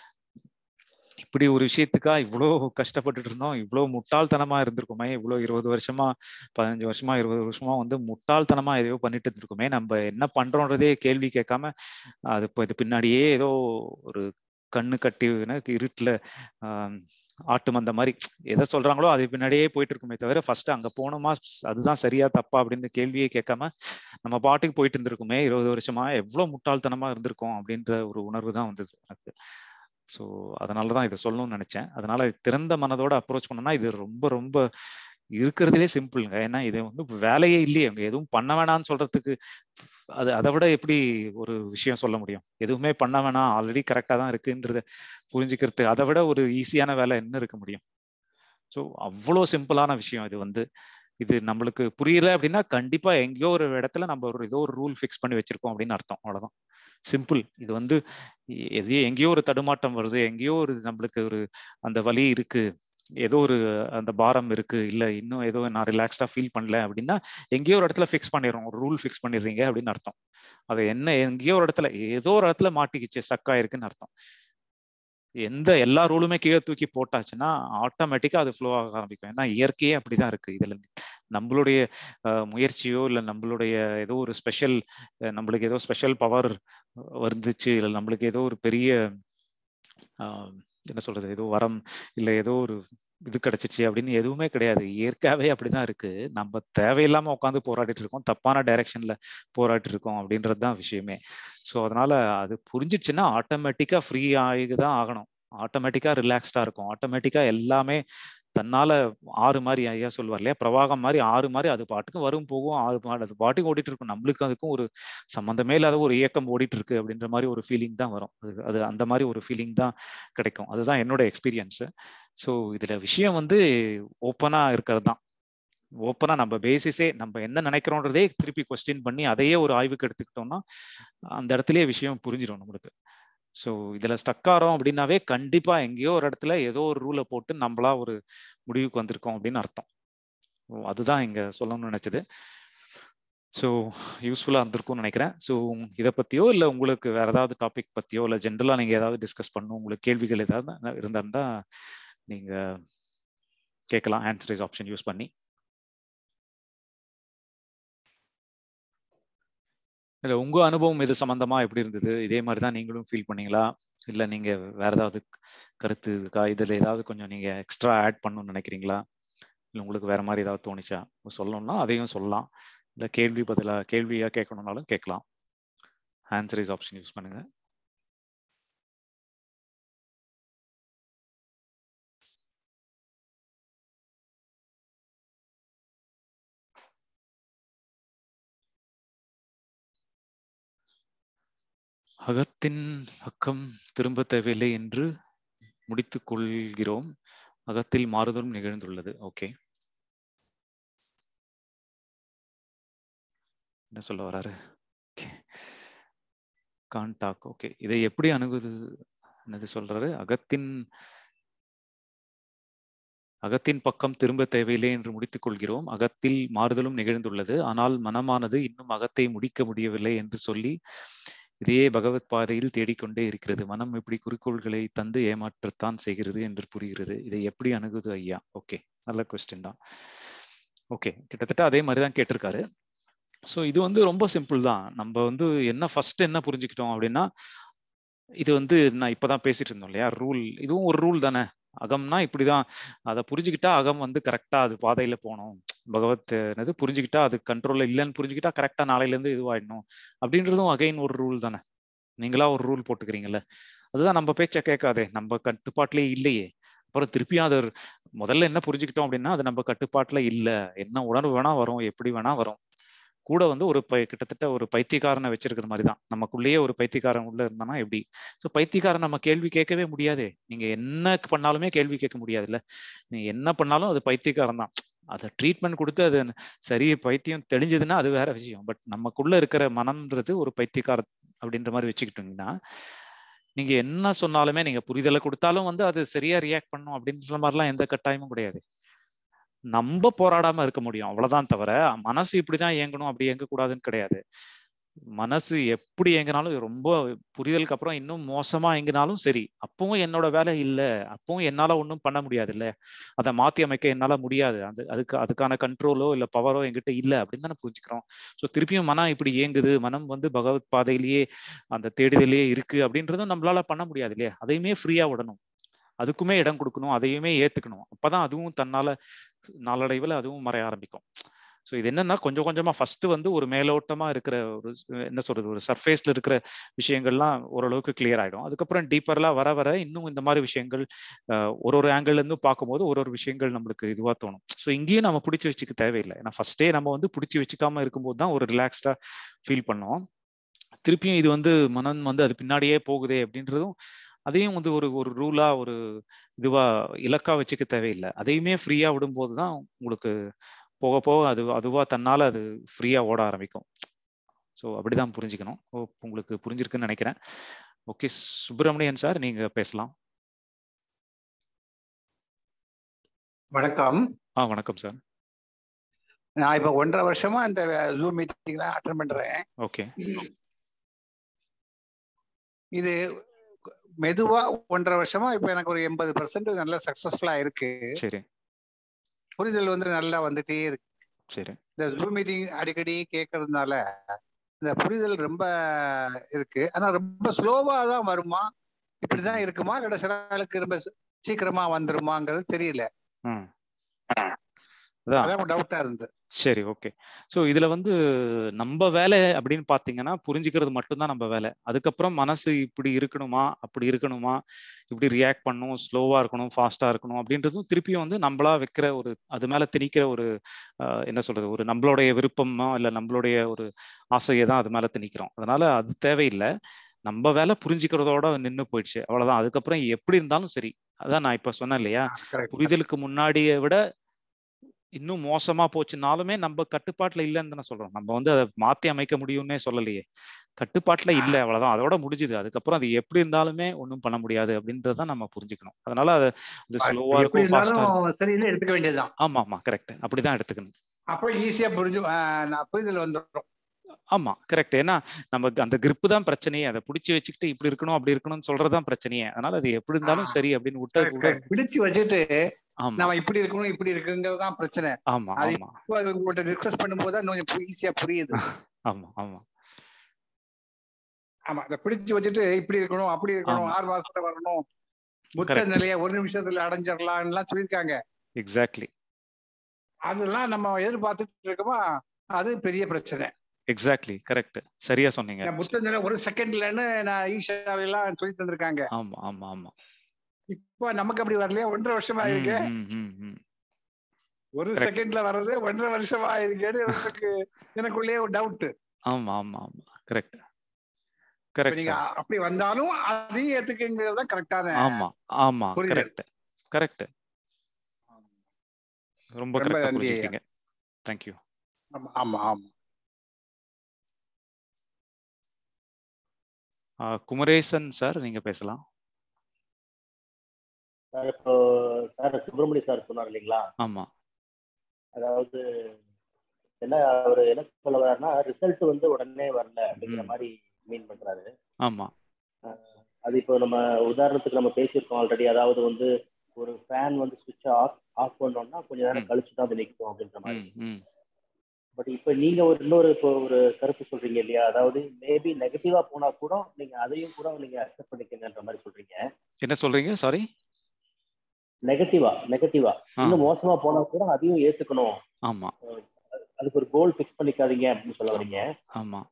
இப்படி ஒரு விஷயத்துக்கா இவ்வளோ கஷ்டப்பட்டுட்டு இருந்தோம் இவ்வளோ முட்டாள்தனமா இருந்திருக்குமே இவ்வளோ இருபது வருஷமா பதினஞ்சு வருஷமா இருபது வருஷமா வந்து முட்டாள்தனமா எதையோ பண்ணிட்டு இருந்திருக்குமே நம்ம என்ன பண்றோன்றதே கேள்வி கேட்காம அது இப்போ இது பின்னாடியே ஏதோ ஒரு கண்ணு கட்டி இருட்டுல ஆஹ் ஆட்டு மந்த மாதிரி எதை சொல்றாங்களோ அது பின்னாடியே போயிட்டு இருக்குமே தவிர ஃபர்ஸ்ட் அங்க போனோமா அதுதான் சரியா தப்பா அப்படின்னு கேள்வியே கேட்காம நம்ம பாட்டுக்கு போயிட்டு இருந்திருக்குமே இருபது வருஷமா எவ்வளவு முட்டாள்தனமா இருந்திருக்கோம் அப்படின்ற ஒரு உணர்வு தான் வந்தது எனக்கு ஸோ அதனாலதான் இதை சொல்லணும்னு நினைச்சேன் அதனால திறந்த மனதோட அப்ரோச் பண்ணோம்னா இது ரொம்ப ரொம்ப இருக்கிறதுலே சிம்பிளுங்க ஏன்னா இது வந்து வேலையே இல்லையே அவங்க எதுவும் பண்ண வேணாம்னு சொல்றதுக்கு அது அதை விட எப்படி ஒரு விஷயம் சொல்ல முடியும் எதுவுமே பண்ண வேணாம் ஆல்ரெடி கரெக்டா தான் இருக்குன்றத புரிஞ்சுக்கிறது அதை விட ஒரு ஈஸியான வேலை என்ன இருக்க முடியும் ஸோ அவ்வளோ சிம்பிளான விஷயம் இது வந்து இது நம்மளுக்கு புரியல அப்படின்னா கண்டிப்பா எங்கேயோ ஒரு இடத்துல நம்ம ஒரு ஏதோ ஒரு ரூல் ஃபிக்ஸ் பண்ணி வச்சிருக்கோம் அப்படின்னு அர்த்தம் அவ்வளவுதான் சிம்பிள் இது வந்து எதையோ எங்கேயோ ஒரு தடுமாட்டம் வருது எங்கேயோ ஒரு நம்மளுக்கு ஒரு அந்த வலி இருக்கு ஏதோ ஒரு அந்த பாரம் இருக்கு இல்ல இன்னும் ஏதோ நான் ரிலாக்ஸ்டா ஃபீல் பண்ணல அப்படின்னா எங்கேயோ ஒரு இடத்துல ஃபிக்ஸ் பண்ணிடுறோம் ஒரு ரூல் ஃபிக்ஸ் பண்ணிடுறீங்க அப்படின்னு அர்த்தம் அது என்ன எங்கேயோ ஒரு இடத்துல ஏதோ ஒரு இடத்துல மாட்டிக்கிச்சு சக்கா இருக்குன்னு அர்த்தம் எந்த எல்லா ரூலுமே கீழே தூக்கி போட்டாச்சுன்னா ஆட்டோமேட்டிக்கா அது ஃப்ளோ ஆக ஆரம்பிக்கும் ஏன்னா இயற்கையே அப்படிதான் இருக்கு இதுல நம்மளுடைய முயற்சியோ இல்லை நம்மளுடைய ஏதோ ஒரு ஸ்பெஷல் நம்மளுக்கு ஏதோ ஸ்பெஷல் பவர் வந்துச்சு இல்லை நம்மளுக்கு ஏதோ ஒரு பெரிய என்ன சொல்றது ஏதோ வரம் இல்லை ஏதோ ஒரு இது கிடைச்சிச்சு அப்படின்னு எதுவுமே கிடையாது இயற்கையாவே அப்படிதான் இருக்கு நம்ம தேவையில்லாம உட்காந்து போராடிட்டு இருக்கோம் தப்பான டைரக்ஷன்ல போராடிட்டு இருக்கோம் அப்படின்றது தான் விஷயமே ஸோ அதனால அது புரிஞ்சிச்சுன்னா ஆட்டோமேட்டிக்கா ஃப்ரீ ஆகிதான் ஆகணும் ஆட்டோமேட்டிக்கா ரிலாக்ஸ்டா இருக்கும் ஆட்டோமேட்டிக்கா எல்லாமே தன்னால ஆறு மாதிரி ஐயா சொல்லுவார் இல்லையா பிரவாகம் மாதிரி ஆறு மாதிரி அது பாட்டுக்கு வரும் போகும் ஆறு பாட்டு அது பாட்டுக்கு ஓடிட்டு இருக்கும் நம்மளுக்கு அதுக்கும் ஒரு சம்மந்தமே இல்லாத ஒரு இயக்கம் ஓடிட்டு இருக்கு அப்படின்ற மாதிரி ஒரு ஃபீலிங் தான் வரும் அது அது அந்த மாதிரி ஒரு ஃபீலிங் தான் கிடைக்கும் அதுதான் என்னோட எக்ஸ்பீரியன்ஸ் ஸோ இதுல விஷயம் வந்து ஓப்பனா இருக்கிறது தான் ஓப்பனா நம்ம பேசிஸே நம்ம என்ன நினைக்கிறோன்றதே திருப்பி கொஸ்டின் பண்ணி அதையே ஒரு ஆய்வுக்கு எடுத்துக்கிட்டோம்னா அந்த இடத்துலயே விஷயம் புரிஞ்சிடும் நம்மளுக்கு ஸோ இதுல ஸ்டக் ஆகிறோம் அப்படின்னாவே கண்டிப்பா எங்கேயோ ஒரு இடத்துல ஏதோ ஒரு ரூலை போட்டு நம்மளா ஒரு முடிவுக்கு வந்திருக்கோம் அப்படின்னு அர்த்தம் அதுதான் இங்க சொல்லணும்னு நினைச்சது ஸோ யூஸ்ஃபுல்லா இருந்திருக்கும்னு நினைக்கிறேன் ஸோ இதை பத்தியோ இல்லை உங்களுக்கு வேற ஏதாவது டாபிக் பத்தியோ இல்லை ஜென்ரலா நீங்க ஏதாவது டிஸ்கஸ் பண்ணணும் உங்களுக்கு கேள்விகள் ஏதாவது இருந்தா நீங்க கேட்கலாம் ஆன்சரைஸ் ஆப்ஷன் யூஸ் பண்ணி இல்ல உங்க அனுபவம் இது சம்பந்தமா எப்படி இருந்தது இதே மாதிரி தான் நீங்களும் ஃபீல் பண்ணீங்களா இல்ல நீங்க வேற ஏதாவது கருத்து இருக்கா இதுல ஏதாவது கொஞ்சம் நீங்க எக்ஸ்ட்ரா ஆட் பண்ணணும்னு நினைக்கிறீங்களா இல்ல உங்களுக்கு வேற மாதிரி ஏதாவது தோணுச்சா சொல்லணும்னா அதையும் சொல்லலாம் இல்ல கேள்வி பதிலா கேள்வியா கேட்கணும்னாலும் கேட்கலாம் ஆன்சரைஸ் ஆப்ஷன் யூஸ் பண்ணுங்க அகத்தின் பக்கம் திரும்ப தேவையில்லை என்று முடித்துக் கொள்கிறோம் அகத்தில் மாறுதலும் நிகழ்ந்துள்ளது ஓகே என்ன சொல்ல வராரு கான்டாக் ஓகே இதை எப்படி அணுகுது என்னது சொல்றாரு அகத்தின் அகத்தின் பக்கம் திரும்ப தேவையில்லை என்று முடித்துக் கொள்கிறோம் அகத்தில் மாறுதலும் நிகழ்ந்துள்ளது ஆனால் மனமானது இன்னும் அகத்தை முடிக்க முடியவில்லை என்று சொல்லி இதையே பகவத் பாதையில் தேடிக்கொண்டே இருக்கிறது மனம் இப்படி குறிக்கோள்களை தந்து ஏமாற்றத்தான் செய்கிறது என்று புரிகிறது இதை எப்படி அணுகுது ஐயா ஓகே நல்ல கொஸ்டின் தான் ஓகே கிட்டத்தட்ட அதே மாதிரி தான் கேட்டிருக்காரு ஸோ இது வந்து ரொம்ப சிம்பிள் தான் நம்ம வந்து என்ன ஃபர்ஸ்ட் என்ன புரிஞ்சுக்கிட்டோம் அப்படின்னா இது வந்து நான் இப்பதான் பேசிட்டு இருந்தோம் இல்லையா ரூல் இதுவும் ஒரு ரூல் தானே அகம்னா இப்படிதான் அதை புரிஞ்சுக்கிட்டா அகம் வந்து கரெக்டா அது பாதையில போகணும் பகவத் என்னது புரிஞ்சுக்கிட்டா அது கண்ட்ரோல்ல இல்லைன்னு புரிஞ்சுக்கிட்டா கரெக்டா நாளையில இருந்து இதுவாயிடணும் அப்படின்றதும் அகைன் ஒரு ரூல் தானே நீங்களா ஒரு ரூல் போட்டுக்கிறீங்கல்ல அதுதான் நம்ம பேச்ச கேட்காதே நம்ம கட்டுப்பாட்டிலே இல்லையே அப்புறம் திருப்பியும் அதை முதல்ல என்ன புரிஞ்சுக்கிட்டோம் அப்படின்னா அது நம்ம கட்டுப்பாட்டுல இல்ல என்ன உணர்வு வேணா வரும் எப்படி வேணா வரும் கூட வந்து ஒரு பை கிட்டத்தட்ட ஒரு பைத்தியக்காரனை வச்சிருக்கிற மாதிரி தான் நமக்குள்ளேயே ஒரு பைத்தியக்காரன் உள்ள இருந்தானா எப்படி ஸோ பைத்தியக்காரன் நம்ம கேள்வி கேட்கவே முடியாதே நீங்க என்ன பண்ணாலுமே கேள்வி கேட்க முடியாதுல்ல நீங்க என்ன பண்ணாலும் அது பைத்தியக்காரன் தான் அதை ட்ரீட்மெண்ட் கொடுத்து அது சரி பைத்தியம் தெளிஞ்சதுன்னா அது வேற விஷயம் பட் நமக்குள்ள இருக்கிற மனம்ன்றது ஒரு பைத்தியக்கார அப்படின்ற மாதிரி வச்சுக்கிட்டீங்கன்னா நீங்க என்ன சொன்னாலுமே நீங்க புரிதலை கொடுத்தாலும் வந்து அது சரியா ரியாக்ட் பண்ணும் அப்படின்ற மாதிரிலாம் எந்த கட்டாயமும் கிடையாது நம்ம போராடாம இருக்க முடியும் அவ்வளவுதான் தவிர மனசு இப்படிதான் இயங்கணும் அப்படி இயங்க கூடாதுன்னு கிடையாது மனசு எப்படி இயங்கினாலும் ரொம்ப புரிதலுக்கு அப்புறம் இன்னும் மோசமா இயங்கினாலும் சரி அப்பவும் என்னோட வேலை இல்லை அப்பவும் என்னால ஒன்றும் பண்ண முடியாது இல்ல அதை மாத்தி அமைக்க என்னால முடியாது அது அதுக்கு அதுக்கான கண்ட்ரோலோ இல்ல பவரோ என்கிட்ட இல்லை அப்படின்னு தானே புரிஞ்சுக்கிறோம் ஸோ திருப்பியும் மனம் இப்படி இயங்குது மனம் வந்து பகவத் பாதையிலேயே அந்த தேடுதலே இருக்கு அப்படின்றதும் நம்மளால பண்ண முடியாது இல்லையா அதையுமே ஃப்ரீயா விடணும் அதுக்குமே இடம் கொடுக்கணும் அதையுமே ஏத்துக்கணும் அப்பதான் அதுவும் தன்னால நாளடைவில் அதுவும் மறைய ஆரம்பிக்கும் ஸோ இது என்னன்னா கொஞ்சம் கொஞ்சமா ஃபர்ஸ்ட் வந்து ஒரு மேலோட்டமா இருக்கிற ஒரு என்ன சொல்றது ஒரு சர்ஃபேஸ்ல இருக்கிற விஷயங்கள்லாம் ஓரளவுக்கு கிளியர் ஆயிடும் அதுக்கப்புறம் டீப்பர்லாம் வர வர இன்னும் இந்த மாதிரி விஷயங்கள் ஒரு ஒரு ஆங்கிள் இருந்து பார்க்கும்போது ஒரு ஒரு விஷயங்கள் நம்மளுக்கு இதுவா தோணும் ஸோ இங்கேயும் நம்ம பிடிச்சி வச்சுக்க தேவையில்லை ஏன்னா ஃபர்ஸ்டே நம்ம வந்து பிடிச்சி வச்சுக்காம இருக்கும்போது தான் ஒரு ரிலாக்ஸ்டா ஃபீல் பண்ணோம் திருப்பியும் இது வந்து மனம் வந்து அது பின்னாடியே போகுதே அப்படின்றதும் அதையும் வந்து ஒரு ஒரு ரூலா ஒரு இதுவா இலக்கா வச்சுக்க தேவையில்லை அதையுமே ஃப்ரீயா விடும்போது தான் உங்களுக்கு போக போக அது அதுவா தன்னால அது ஃப்ரீயா ஓட ஆரம்பிக்கும் ஸோ அப்படிதான் புரிஞ்சுக்கணும் உங்களுக்கு புரிஞ்சிருக்குன்னு நினைக்கிறேன் ஓகே சுப்பிரமணியன் சார் நீங்க பேசலாம் வணக்கம் ஆ வணக்கம் சார் நான் இப்ப ஒன்றரை வருஷமா இந்த ஜூம் மீட்டிங் தான் அட்டன் பண்றேன் ஓகே இது மெதுவா ஒன்றரை வருஷமா இப்ப எனக்கு ஒரு எண்பது பர்சன்ட் நல்லா சக்சஸ்ஃபுல்லா இருக்கு சரி புரிதல் வந்து நல்லா வந்துட்டே இருக்கு சரி இந்த ஜூம் மீட்டிங் அடிக்கடி கேட்கறதுனால இந்த புரிதல் ரொம்ப இருக்கு ஆனா ரொம்ப ஸ்லோவா தான் வருமா இப்படிதான் இருக்குமா இல்ல சில நாளுக்கு ரொம்ப சீக்கிரமா வந்துருமாங்கிறது தெரியல அதான் டவுட்டா இருந்தது சரி ஓகே ஸோ இதுல வந்து நம்ம வேலை அப்படின்னு பாத்தீங்கன்னா புரிஞ்சுக்கிறது மட்டும்தான் நம்ம வேலை அதுக்கப்புறம் மனசு இப்படி இருக்கணுமா அப்படி இருக்கணுமா இப்படி ரியாக்ட் பண்ணும் ஸ்லோவா இருக்கணும் ஃபாஸ்டா இருக்கணும் அப்படின்றதும் திருப்பியும் வந்து நம்மளா வைக்கிற ஒரு அது மேல திணிக்கிற ஒரு என்ன சொல்றது ஒரு நம்மளுடைய விருப்பமோ இல்லை நம்மளுடைய ஒரு ஆசையை தான் அது மேல திணிக்கிறோம் அதனால அது தேவையில்லை நம்ம வேலை புரிஞ்சுக்கிறதோட நின்று போயிடுச்சு அவ்வளவுதான் அதுக்கப்புறம் எப்படி இருந்தாலும் சரி அதான் நான் இப்ப சொன்னேன் இல்லையா புரிதலுக்கு முன்னாடியை விட இன்னும் மோசமா போச்சுனாலுமே நம்ம கட்டுப்பாட்டுல இல்லைன்னு தானே சொல்றோம் நம்ம வந்து அதை மாத்தி அமைக்க முடியும்னே சொல்லலையே கட்டுப்பாட்டுல இல்ல அவ்வளவுதான் அதோட முடிஞ்சுது அதுக்கப்புறம் அது எப்படி இருந்தாலுமே ஒன்றும் பண்ண முடியாது அப்படின்றத நம்ம புரிஞ்சுக்கணும் அதனால அது அது ஸ்லோவா இருக்கும் சரின்னு எடுத்துக்க வேண்டியதுதான் ஆமா ஆமா கரெக்ட் அப்படிதான் எடுத்துக்கணும் அப்போ ஈஸியா புரிஞ்சு புரிதல் வந்துடும் ஆமா கரெக்ட் ஏன்னா நமக்கு அந்த கிரிப்பு தான் பிரச்சனையே அதை பிடிச்சி வச்சுக்கிட்டு இப்படி இருக்கணும் அப்படி இருக்கணும்னு சொல்றதுதான் பிரச்சனையே அதனால அது எப்படி இருந்தாலும் சரி அப்படின்னு விட்டு பிடிச்சு வச்சுட்டு நம்ம இப்படி இருக்கணும் இப்படி இருக்குங்கிறது தான் பிரச்சனை ஆமா ஆமா உங்கள்கிட்ட டிஸ்கஸ் பண்ணும்போது தான் கொஞ்சம் ஈஸியா புரியுது ஆமா ஆமா ஆமா அதை பிடிச்சு வச்சுட்டு இப்படி இருக்கணும் அப்படி இருக்கணும் ஆறு மாசத்துல வரணும் புத்த நிலைய ஒரு நிமிஷத்துல அடைஞ்சிடலாம்லாம் சொல்லியிருக்காங்க எக்ஸாக்ட்லி அதெல்லாம் நம்ம எதிர்பார்த்துட்டு இருக்கோமா அது பெரிய பிரச்சனை எக்ஸாக்ட்லி கரெக்ட் சரியா சொன்னீங்க புத்த நிலை ஒரு செகண்ட்லன்னு நான் ஈஷாவெல்லாம் சொல்லி தந்திருக்காங்க ஆமா ஆமா ஆமா இப்போ நமக்கு அப்படி வரலையா ஒன்றரை வருஷமா இருக்கு ஒரு செகண்ட்ல வர்றது ஒன்றரை வருஷமா இருக்கேன்னு எனக்கு எனக்குள்ளேயே ஒரு டவுட் ஆமா ஆமா ஆமா கரெக்ட் கரெக்ட் நீங்க அப்படி வந்தாலும் அதையும் ஏத்துக்குங்கிறது தான் கரெக்டான ஆமா ஆமா கரெக்ட் கரெக்ட் ரொம்ப கரெக்டா புரிஞ்சுக்கிட்டீங்க தேங்க் யூ ஆமா ஆமா ஆமா குமரேசன் சார் நீங்க பேசலாம் சார் இப்போ சார் சுப்பிரமணிய சார் சொன்னார் இல்லைங்களா ஆமா அதாவது என்ன அவர் என்ன சொல்ல வர்றாருன்னா ரிசல்ட் வந்து உடனே வரல அப்படிங்கிற மாதிரி மீன் பண்றாரு ஆமா அது இப்போ நம்ம உதாரணத்துக்கு நம்ம பேசியிருக்கோம் ஆல்ரெடி அதாவது வந்து ஒரு ஃபேன் வந்து சுவிட்ச் ஆஃப் ஆஃப் பண்ணோம்னா கொஞ்ச நேரம் கழிச்சு தான் அது நிற்கும் அப்படின்ற மாதிரி பட் இப்போ நீங்க ஒரு இன்னொரு இப்போ ஒரு கருத்து சொல்றீங்க இல்லையா அதாவது மேபி நெகட்டிவா போனா கூட நீங்க அதையும் கூட நீங்க அக்செப்ட் பண்ணிக்கங்கன்ற மாதிரி சொல்றீங்க என்ன சொல்றீங்க சாரி நெகட்டிவா நெகட்டிவா இன்னும் மோசமா போனா கூட அதையும் ஏத்துக்கணும் ஆமா அதுக்கு ஒரு கோல் ஃபிக்ஸ் பண்ணிக்காதீங்க அப்படின்னு சொல்ல வரீங்க ஆமா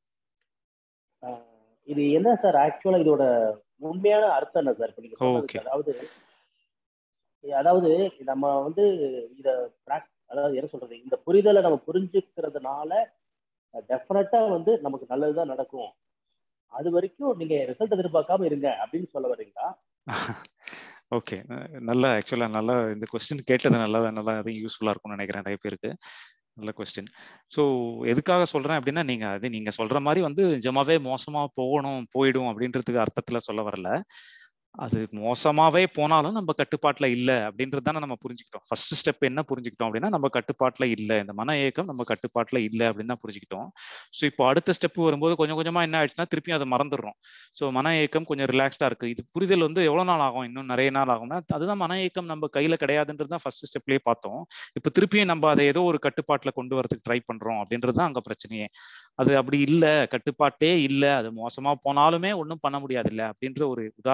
இது என்ன சார் ஆக்சுவலா இதோட உண்மையான அர்த்தம் என்ன சார் நீங்க சொன்னது அதாவது அதாவது நம்ம வந்து இத அதாவது என்ன சொல்றது இந்த புரிதலை நம்ம புரிஞ்சுக்கிறதுனால டெஃபினட்டா வந்து நமக்கு நல்லதுதான் நடக்கும் அது வரைக்கும் நீங்க ரிசல்ட் எதிர்பார்க்காம இருங்க அப்படின்னு சொல்ல வரீங்களா ஓகே நல்லா ஆக்சுவலாக நல்லா இந்த கொஸ்டின் கேட்டது நல்லா நல்லா அது யூஸ்ஃபுல்லாக இருக்கும்னு நினைக்கிறேன் நிறைய பேருக்கு நல்ல கொஸ்டின் ஸோ எதுக்காக சொல்கிறேன் அப்படின்னா நீங்கள் அது நீங்கள் சொல்கிற மாதிரி வந்து நிஜமாவே மோசமாக போகணும் போயிடும் அப்படின்றதுக்கு அர்த்தத்தில் சொல்ல வரல அது மோசமாவே போனாலும் நம்ம கட்டுப்பாட்டுல இல்ல அப்படின்றது தானே நம்ம புரிஞ்சுக்கிட்டோம் ஃபர்ஸ்ட் ஸ்டெப் என்ன புரிஞ்சுக்கிட்டோம் அப்படின்னா நம்ம கட்டுப்பாட்டுல இல்ல இந்த மன இயக்கம் நம்ம கட்டுப்பாட்டுல இல்ல அப்படின்னு தான் புரிஞ்சுக்கிட்டோம் ஸோ இப்போ அடுத்த ஸ்டெப் வரும்போது கொஞ்சம் கொஞ்சமா என்ன ஆயிடுச்சுன்னா திருப்பியும் அதை மறந்துடுறோம் ஸோ மன இயக்கம் கொஞ்சம் ரிலாக்ஸ்டா இருக்கு இது புரிதல் வந்து எவ்வளவு நாள் ஆகும் இன்னும் நிறைய நாள் ஆகும்னா அதுதான் மன இயக்கம் நம்ம கையில கிடையாதுன்றது தான் ஃபர்ஸ்ட் ஸ்டெப்லயே பார்த்தோம் இப்போ திருப்பியும் நம்ம அதை ஏதோ ஒரு கட்டுப்பாட்டுல கொண்டு வரதுக்கு ட்ரை பண்றோம் அப்படின்றது தான் அங்க பிரச்சனையே அது அப்படி இல்ல கட்டுப்பாட்டே இல்ல அது மோசமா போனாலுமே ஒன்றும் பண்ண முடியாது இல்ல அப்படின்ற ஒரு உதாரணத்துக்காக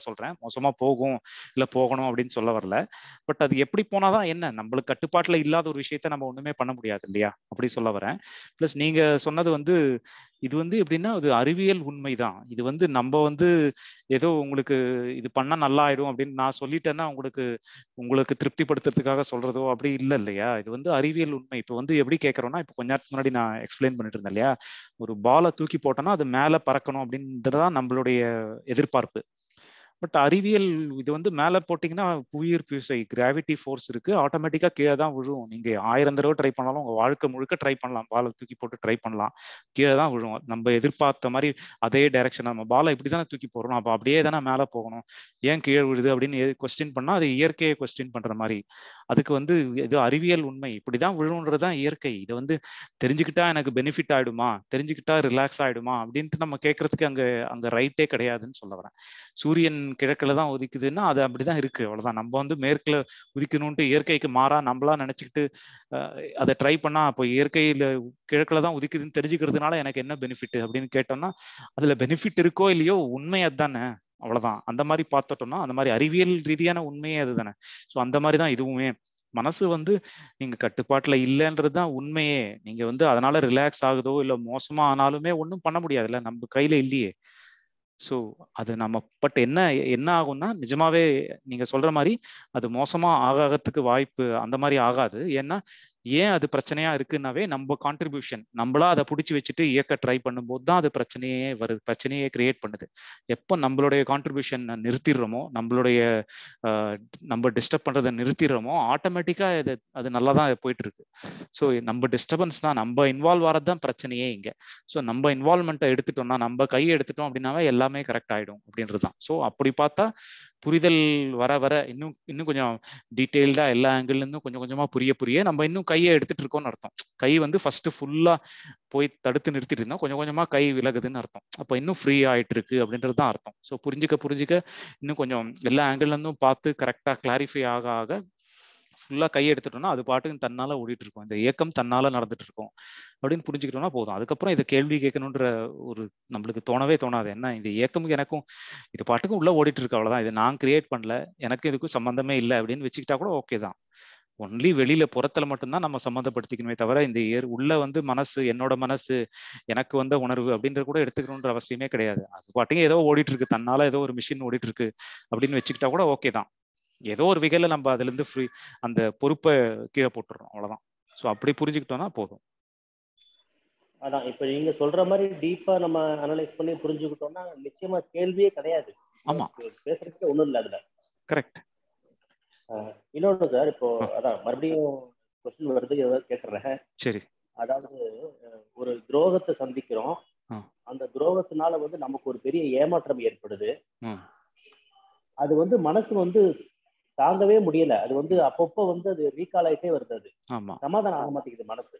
தான் சொல்றேன் மோசமா போகும் இல்ல போகணும் அப்படின்னு சொல்ல வரல பட் அது எப்படி போனாதான் என்ன நம்மளுக்கு கட்டுப்பாட்டுல இல்லாத ஒரு விஷயத்த நம்ம ஒண்ணுமே பண்ண முடியாது இல்லையா அப்படி சொல்ல வரேன் பிளஸ் நீங்க சொன்னது வந்து இது வந்து எப்படின்னா அது அறிவியல் உண்மைதான் இது வந்து நம்ம வந்து ஏதோ உங்களுக்கு இது பண்ணா நல்லா ஆயிடும் அப்படின்னு நான் சொல்லிட்டேன்னா உங்களுக்கு உங்களுக்கு திருப்திப்படுத்துறதுக்காக சொல்றதோ அப்படி இல்லை இல்லையா இது வந்து அறிவியல் உண்மை இப்போ வந்து எப்படி கேட்கறோம்னா இப்போ கொஞ்ச நேரத்துக்கு முன்னாடி நான் எக்ஸ்பிளைன் பண்ணிட்டு இருந்தேன் இல்லையா ஒரு பாலை தூக்கி போட்டோம்னா அது மேல பறக்கணும் அப்படின்றதுதான் நம்மளுடைய எதிர்பார்ப்பு பட் அறிவியல் இது வந்து மேல போட்டீங்கன்னா புவியீர்ப்பு விசை கிராவிட்டி ஃபோர்ஸ் இருக்கு ஆட்டோமேட்டிக்கா கீழே தான் விழும் நீங்க ஆயிரம் தடவை ட்ரை பண்ணாலும் உங்க வாழ்க்கை முழுக்க ட்ரை பண்ணலாம் பாலை தூக்கி போட்டு ட்ரை பண்ணலாம் கீழே தான் விழும் நம்ம எதிர்பார்த்த மாதிரி அதே டைரக்ஷன் நம்ம பாலை இப்படி தானே தூக்கி போடுறோம் அப்போ அப்படியே தானே மேலே போகணும் ஏன் கீழே விழுது அப்படின்னு கொஸ்டின் பண்ணா அது இயற்கையை கொஸ்டின் பண்ற மாதிரி அதுக்கு வந்து இது அறிவியல் உண்மை இப்படிதான் விழுன்றது தான் இயற்கை இதை வந்து தெரிஞ்சுக்கிட்டா எனக்கு பெனிஃபிட் ஆயிடுமா தெரிஞ்சுக்கிட்டா ரிலாக்ஸ் ஆயிடுமா அப்படின்ட்டு நம்ம கேட்கறதுக்கு அங்க அங்க ரைட்டே கிடையாதுன்னு சொல்ல வரேன் சூரியன் கிழக்குல தான் உதிக்குதுன்னா அது அப்படிதான் இருக்கு அவ்வளவுதான் நம்ம வந்து மேற்குல உதிக்கணும்ட்டு இயற்கைக்கு மாறா நம்மளா நினைச்சுக்கிட்டு அதை ட்ரை பண்ணா அப்போ இயற்கையில கிழக்குல தான் உதிக்குதுன்னு தெரிஞ்சுக்கிறதுனால எனக்கு என்ன பெனிஃபிட் அப்படின்னு கேட்டோம்னா அதுல பெனிஃபிட் இருக்கோ இல்லையோ உண்மை அதுதானே அவ்வளவுதான் அந்த மாதிரி பார்த்துட்டோம்னா அந்த மாதிரி அறிவியல் ரீதியான உண்மையே அதுதானே ஸோ அந்த மாதிரி தான் இதுவுமே மனசு வந்து நீங்க கட்டுப்பாட்டுல இல்லைன்றது தான் உண்மையே நீங்க வந்து அதனால ரிலாக்ஸ் ஆகுதோ இல்ல மோசமா ஆனாலுமே ஒன்றும் பண்ண முடியாதுல்ல நம்ம கையில இல்லையே ஸோ அது நம்ம பட் என்ன என்ன ஆகும்னா நிஜமாவே நீங்க சொல்ற மாதிரி அது மோசமா ஆகாததுக்கு வாய்ப்பு அந்த மாதிரி ஆகாது ஏன்னா ஏன் அது பிரச்சனையா இருக்குன்னாவே நம்ம கான்ட்ரிபியூஷன் நம்மளா அதை பிடிச்சி வச்சுட்டு இயக்க ட்ரை பண்ணும்போது தான் அது பிரச்சனையே வருது பிரச்சனையே கிரியேட் பண்ணுது எப்போ நம்மளுடைய கான்ட்ரிபியூஷன் நிறுத்திடுறோமோ நம்மளுடைய நம்ம டிஸ்டர்ப் பண்றதை நிறுத்திடுறோமோ ஆட்டோமேட்டிக்கா இது அது நல்லா தான் போயிட்டு இருக்கு ஸோ நம்ம டிஸ்டர்பன்ஸ் தான் நம்ம இன்வால்வ் ஆகிறது தான் பிரச்சனையே இங்க ஸோ நம்ம இன்வால்மெண்ட்டை எடுத்துட்டோம்னா நம்ம கையை எடுத்துட்டோம் அப்படின்னாவே எல்லாமே கரெக்ட் ஆயிடும் அப்படின்றது தான் ஸோ அப்படி பார்த்தா புரிதல் வர வர இன்னும் இன்னும் கொஞ்சம் டீட்டெயில்டா எல்லா ஆங்கிள் இருந்தும் கொஞ்சம் கொஞ்சமா புரிய புரிய நம்ம இன்னும் கையை எடுத்துட்டு இருக்கோம்னு அர்த்தம் கை வந்து ஃபர்ஸ்ட் ஃபுல்லா போய் தடுத்து நிறுத்திட்டு இருந்தோம் கொஞ்சம் கொஞ்சமா கை விலகுதுன்னு அர்த்தம் அப்போ இன்னும் ஃப்ரீ ஆயிட்டு இருக்கு அப்படின்றது தான் அர்த்தம் ஸோ புரிஞ்சுக்க புரிஞ்சுக்க இன்னும் கொஞ்சம் எல்லா ஆங்கிள் இருந்தும் பார்த்து கரெக்டா கிளாரிஃபை ஆக ஆக ஃபுல்லா கை எடுத்துட்டோம்னா அது பாட்டுக்கு தன்னால ஓடிட்டு இருக்கும் இந்த இயக்கம் தன்னால நடந்துட்டு இருக்கும் அப்படின்னு புரிஞ்சுக்கிட்டோம்னா போதும் அதுக்கப்புறம் இதை கேள்வி கேட்கணுன்ற ஒரு நம்மளுக்கு தோணவே தோணாது என்ன இந்த இயக்கம் எனக்கும் இது பாட்டுக்கும் உள்ள ஓடிட்டு இருக்கு அவ்வளவுதான் இதை நான் கிரியேட் பண்ணல எனக்கு இதுக்கும் சம்பந்தமே இல்லை அப்படின்னு வச்சுக்கிட்டா கூட ஓகே தான் ஒன்லி வெளியில புறத்துல மட்டும்தான் நம்ம சம்மந்தப்படுத்திக்கணுமே தவிர இந்த ஏர் உள்ள வந்து மனசு என்னோட மனசு எனக்கு வந்த உணர்வு அப்படின்ற கூட எடுத்துக்கணுன்ற அவசியமே கிடையாது அது பாட்டுங்க ஏதோ ஓடிட்டு இருக்கு தன்னால ஏதோ ஒரு மிஷின் ஓடிட்டு இருக்கு அப்படின்னு வச்சுக்கிட்டா கூட ஓகே தான் ஏதோ ஒரு வகையில நம்ம அதுல இருந்து ஃப்ரீ அந்த பொறுப்பை கீழே போட்டுறோம் அவ்வளவுதான் ஸோ அப்படி புரிஞ்சுக்கிட்டோம்னா போதும் அதான் இப்ப நீங்க சொல்ற மாதிரி டீப்பா நம்ம அனலைஸ் பண்ணி புரிஞ்சுக்கிட்டோம்னா நிச்சயமா கேள்வியே கிடையாது ஆமா பேசுறதுக்கு ஒண்ணும் இல்லை அதுல கரெக்ட் இன்னொன்று சார் இப்போ அதான் மறுபடியும் கொஸ்டின் வருது ஏதாவது கேட்டுறேன் சரி அதாவது ஒரு துரோகத்தை சந்திக்கிறோம் அந்த துரோகத்தினால வந்து நமக்கு ஒரு பெரிய ஏமாற்றம் ஏற்படுது அது வந்து மனசு வந்து தாங்கவே முடியல அது வந்து அப்பப்போ வந்து அது ரீகால் ஆயிட்டே வருது அது ஆமா சமாதானம் ஆக மாட்டேங்குது மனசு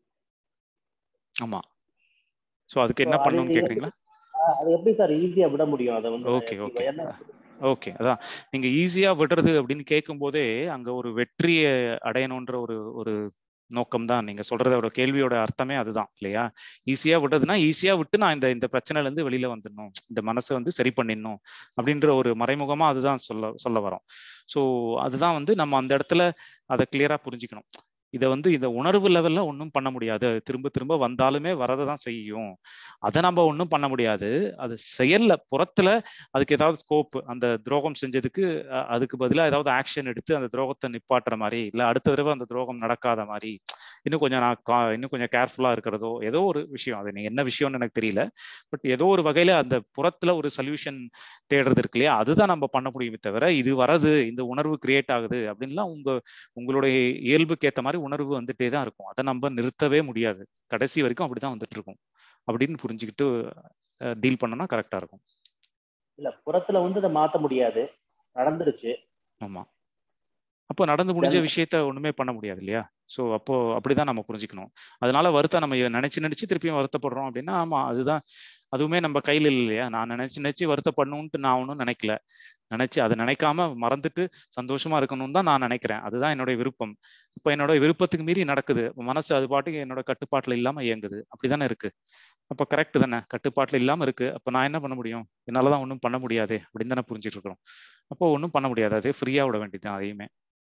ஆமா சோ அதுக்கு என்ன பண்ணணும்னு கேக்குறீங்களா அது எப்படி சார் ஈஸியா விட முடியும் அதை வந்து ஓகே ஓகே ஓகே அதான் நீங்க ஈஸியா விடுறது அப்படின்னு கேட்கும் போதே அங்க ஒரு வெற்றியை அடையணும்ன்ற ஒரு ஒரு நோக்கம் தான் நீங்க சொல்றதோட கேள்வியோட அர்த்தமே அதுதான் இல்லையா ஈஸியா விடுறதுன்னா ஈஸியா விட்டு நான் இந்த இந்த பிரச்சனைல இருந்து வெளியில வந்துடணும் இந்த மனசை வந்து சரி பண்ணிடணும் அப்படின்ற ஒரு மறைமுகமா அதுதான் சொல்ல சொல்ல வரோம் ஸோ அதுதான் வந்து நம்ம அந்த இடத்துல அதை கிளியரா புரிஞ்சுக்கணும் இதை வந்து இந்த உணர்வு லெவல்ல ஒன்றும் பண்ண முடியாது திரும்ப திரும்ப வந்தாலுமே வரதை தான் செய்யும் அதை நம்ம ஒன்றும் பண்ண முடியாது அது செயல்ல புறத்துல அதுக்கு ஏதாவது ஸ்கோப் அந்த துரோகம் செஞ்சதுக்கு அதுக்கு பதிலாக ஏதாவது ஆக்ஷன் எடுத்து அந்த துரோகத்தை நிப்பாட்டுற மாதிரி இல்லை அடுத்த தடவை அந்த துரோகம் நடக்காத மாதிரி இன்னும் கொஞ்சம் நான் இன்னும் கொஞ்சம் கேர்ஃபுல்லா இருக்கிறதோ ஏதோ ஒரு விஷயம் அது நீங்க என்ன விஷயம்னு எனக்கு தெரியல பட் ஏதோ ஒரு வகையில அந்த புறத்துல ஒரு சொல்யூஷன் தேடுறது இருக்கு இல்லையா அதுதான் நம்ம பண்ண முடியுமே தவிர இது வரது இந்த உணர்வு கிரியேட் ஆகுது அப்படின்லாம் உங்க உங்களுடைய இயல்புக்கு ஏற்ற மாதிரி உணர்வு வந்துட்டே தான் இருக்கும் அதை நம்ம நிறுத்தவே முடியாது கடைசி வரைக்கும் அப்படிதான் வந்துட்டு இருக்கும் அப்படின்னு புரிஞ்சுக்கிட்டு டீல் பண்ணோம்னா கரெக்டா இருக்கும் இல்ல புறத்துல வந்து அதை மாத்த முடியாது நடந்துருச்சு ஆமா அப்போ நடந்து முடிஞ்ச விஷயத்த ஒண்ணுமே பண்ண முடியாது இல்லையா ஸோ அப்போ அப்படிதான் நம்ம புரிஞ்சுக்கணும் அதனால வருத்தம் நம்ம நினைச்சு நினைச்சு திருப்பியும் வருத்தப்படுறோம் அப்படின்னா ஆமா அதுதான் அதுவுமே நம்ம கையில் இல்லை இல்லையா நான் நினைச்சு நினைச்சு வருத்தப்படணும்ட்டு நான் ஒன்றும் நினைக்கல நினைச்சு அதை நினைக்காம மறந்துட்டு சந்தோஷமா இருக்கணும்னு தான் நான் நினைக்கிறேன் அதுதான் என்னோட விருப்பம் இப்போ என்னோட விருப்பத்துக்கு மீறி நடக்குது மனசு அது பாட்டுக்கு என்னோட கட்டுப்பாட்டுல இல்லாம இயங்குது அப்படிதானே இருக்கு அப்ப கரெக்ட் தானே கட்டுப்பாட்டுல இல்லாம இருக்கு அப்ப நான் என்ன பண்ண முடியும் என்னாலதான் ஒன்றும் பண்ண முடியாது அப்படின்னு தானே புரிஞ்சுட்டு இருக்கிறோம் அப்போ ஒன்றும் பண்ண முடியாது அதே ஃப்ரீயா விட வேண்டியதுதான் அதையுமே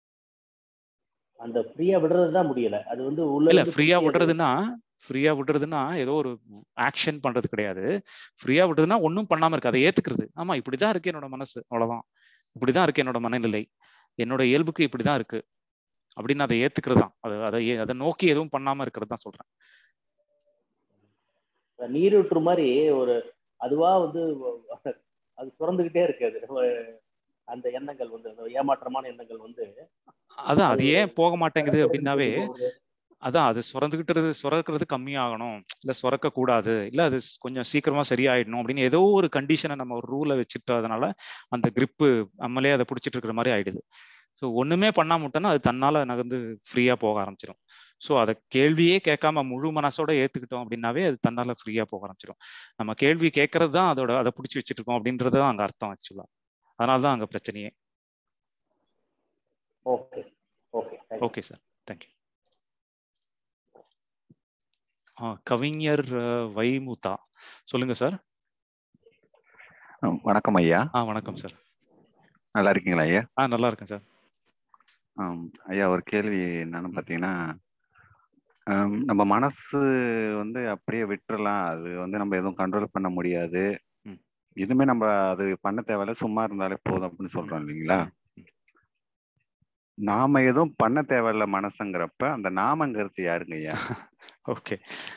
அந்த ஃப்ரீயா விடுறது தான் முடியல அது வந்து உள்ள இல்ல ஃப்ரீயா விடுறதுன்னா ஃப்ரீயா விடுறதுன்னா ஏதோ ஒரு ஆக்ஷன் பண்றது கிடையாது ஃப்ரீயா விடுறதுன்னா ஒன்றும் பண்ணாம இருக்கு அதை ஏத்துக்கிறது ஆமா இப்படிதான் இருக்கு என்னோட மனசு அவ்வளவுதான் இப்படிதான் இருக்கு என்னோட மனநிலை என்னோட இயல்புக்கு இப்படிதான் இருக்கு அப்படின்னு அதை ஏத்துக்கிறது தான் அதை அதை அதை நோக்கி எதுவும் பண்ணாம இருக்கிறது தான் சொல்றேன் நீரூற்று மாதிரி ஒரு அதுவா வந்து அது சுரந்துகிட்டே இருக்கு அது அந்த எண்ணங்கள் வந்து அந்த ஏமாற்றமான எண்ணங்கள் வந்து அதான் அது ஏன் போக மாட்டேங்குது அப்படின்னாவே அதான் அது சுரந்துகிட்டு சுரக்கிறது கம்மியாகணும் இல்ல சுரக்க கூடாது இல்ல அது கொஞ்சம் சீக்கிரமா சரியாயிடணும் அப்படின்னு ஏதோ ஒரு கண்டிஷனை நம்ம ஒரு ரூலை வச்சுட்டதுனால அந்த கிரிப்பு நம்மளே அதை பிடிச்சிட்டு இருக்கிற மாதிரி ஆயிடுது ஸோ ஒண்ணுமே பண்ணாம விட்டோம்னா அது தன்னால நகர்ந்து ஃப்ரீயா போக ஆரம்பிச்சிடும் ஸோ அதை கேள்வியே கேட்காம முழு மனசோட ஏத்துக்கிட்டோம் அப்படின்னாவே அது தன்னால ஃப்ரீயா போக ஆரம்பிச்சிடும் நம்ம கேள்வி கேட்கறது தான் அதோட அதை பிடிச்சி வச்சுட்டு இருக்கோம் அப்படின்றது தான் அங்க அர்த்தம் ஆக்சுவலா அதனால தான் அங்க பிரச்சனையே okay okay okay sir thank you கவிஞர் வைமுதா சொல்லுங்க சார் வணக்கம் ஐயா ஆ வணக்கம் சார் நல்லா இருக்கீங்களா ஐயா ஆ நல்லா இருக்கேன் சார் ஐயா ஒரு கேள்வி என்னன்னு பார்த்தீங்கன்னா நம்ம மனசு வந்து அப்படியே விட்டுறலாம் அது வந்து நம்ம எதுவும் கண்ட்ரோல் பண்ண முடியாது எதுவுமே நம்ம அது பண்ண தேவையில்ல சும்மா இருந்தாலே போதும் அப்படின்னு சொல்றோம் இல்லைங்களா நாம எதுவும் பண்ண தேவையில்ல மனசுங்கிறப்ப அந்த நாமங்கிறது யாருங்க ஐயா ஓகே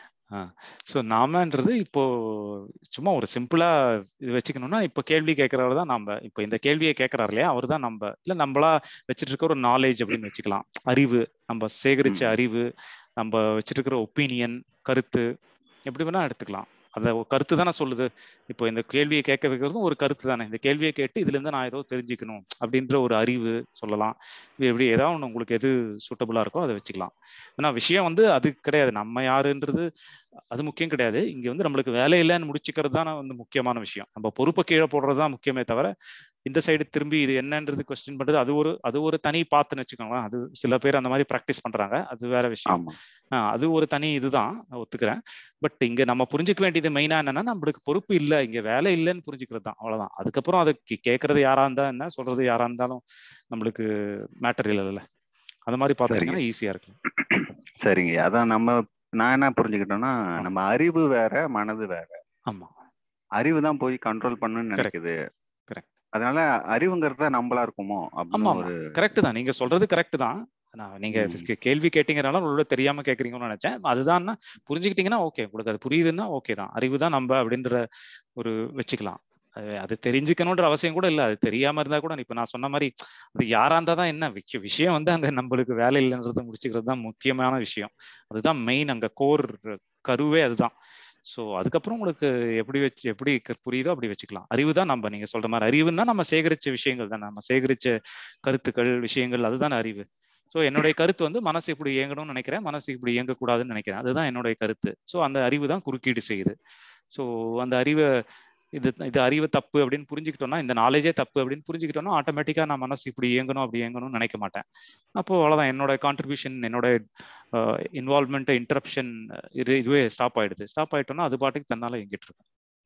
ஸோ நாமன்றது இப்போ சும்மா ஒரு சிம்பிளா இது வச்சுக்கணும்னா இப்போ கேள்வி கேட்கறவர் தான் நம்ம இப்போ இந்த கேள்வியை கேட்கறாரு இல்லையா அவர் தான் நம்ம இல்லை நம்மளா வச்சுட்டு இருக்க ஒரு நாலேஜ் அப்படின்னு வச்சுக்கலாம் அறிவு நம்ம சேகரிச்ச அறிவு நம்ம வச்சுட்டு இருக்கிற ஒப்பீனியன் கருத்து எப்படி வேணா எடுத்துக்கலாம் அந்த கருத்து தானே சொல்லுது இப்போ இந்த கேள்வியை கேட்க வைக்கிறதும் ஒரு கருத்து தானே இந்த கேள்வியை கேட்டு இதுல இருந்து நான் ஏதோ தெரிஞ்சுக்கணும் அப்படின்ற ஒரு அறிவு சொல்லலாம் இது எப்படி ஏதாவது ஒன்று உங்களுக்கு எது சூட்டபுளா இருக்கோ அதை வச்சுக்கலாம் ஏன்னா விஷயம் வந்து அது கிடையாது நம்ம யாருன்றது அது முக்கியம் கிடையாது இங்க வந்து நம்மளுக்கு வேலை இல்லைன்னு முடிச்சுக்கிறது தான் வந்து முக்கியமான விஷயம் நம்ம பொறுப்பை கீழே போடுறது தான் முக்கியமே தவிர இந்த சைடு திரும்பி இது என்னன்றது கொஸ்டின் பண்றது அது ஒரு அது ஒரு தனி பாத்துன்னு வச்சுக்கோங்களேன் அது சில பேர் அந்த மாதிரி ப்ராக்டிஸ் பண்றாங்க அது வேற விஷயம் அது ஒரு தனி இதுதான் ஒத்துக்கிறேன் பட் இங்க நம்ம புரிஞ்சுக்க வேண்டியது மெயினா என்னன்னா நம்மளுக்கு பொறுப்பு இல்லை இங்க வேலை இல்லைன்னு புரிஞ்சுக்கிறது தான் அவ்வளவுதான் அதுக்கப்புறம் அதை கேட்கறது யாரா இருந்தா என்ன சொல்றது யாரா இருந்தாலும் நம்மளுக்கு மேட்டர் இல்லைல்ல அந்த மாதிரி பாத்துக்கிட்டீங்கன்னா ஈஸியா இருக்கும் சரிங்க அதான் நம்ம நான் என்ன புரிஞ்சுக்கிட்டேன்னா நம்ம அறிவு வேற மனது வேற ஆமா அறிவு தான் போய் கண்ட்ரோல் பண்ணுன்னு நினைக்குது அதனால அறிவுங்கிறத நம்மளா இருக்குமோ ஆமா ஒரு கரெக்ட் தான் நீங்க சொல்றது கரெக்ட் தான் நான் நீங்க கேள்வி கேட்டீங்கனால உள்ள தெரியாம கேக்குறீங்கன்னு நினைச்சேன் அதுதான் புரிஞ்சுக்கிட்டீங்கன்னா ஓகே உங்களுக்கு அது புரியுதுன்னா ஓகே தான் அறிவு தான் நம்ம அப்படின்ற ஒரு வச்சுக்கலாம் அது தெரிஞ்சுக்கணுன்ற அவசியம் கூட இல்லை அது தெரியாம இருந்தா கூட இப்ப நான் சொன்ன மாதிரி அது யாரா இருந்தா தான் என்ன விஷயம் வந்து அங்க நம்மளுக்கு வேலை இல்லைன்றத முடிச்சுக்கிறது தான் முக்கியமான விஷயம் அதுதான் மெயின் அங்க கோர் கருவே அதுதான் ஸோ அதுக்கப்புறம் உங்களுக்கு எப்படி வச்சு எப்படி புரியுதோ அப்படி வச்சுக்கலாம் அறிவு தான் நம்ம நீங்க சொல்ற மாதிரி அறிவுன்னா நம்ம சேகரிச்ச விஷயங்கள் தான் நம்ம சேகரிச்ச கருத்துக்கள் விஷயங்கள் அதுதான் அறிவு ஸோ என்னுடைய கருத்து வந்து மனசு இப்படி இயங்கணும்னு நினைக்கிறேன் மனசு இப்படி இயங்கக்கூடாதுன்னு நினைக்கிறேன் அதுதான் என்னுடைய கருத்து ஸோ அந்த அறிவு தான் குறுக்கீடு செய்யுது ஸோ அந்த அறிவை இது இது அறிவு தப்பு அப்படின்னு புரிஞ்சுக்கிட்டோம்னா இந்த நாலேஜே தப்பு அப்படின்னு புரிஞ்சுக்கிட்டோம்னா ஆட்டோமேட்டிக்கா நான் மனசு இப்படி இயங்கணும் அப்படி இயங்கணும்னு நினைக்க மாட்டேன் அப்போ அவ்வளவுதான் என்னோட கான்ட்ரிபியூஷன் என்னோட இன்வால்மெண்ட் இன்டரப்ஷன் இது இதுவே ஸ்டாப் ஆயிடுது ஸ்டாப் ஆயிட்டோம்னா அது பாட்டுக்கு தன்னால இயங்கிட்டு இருக்கும்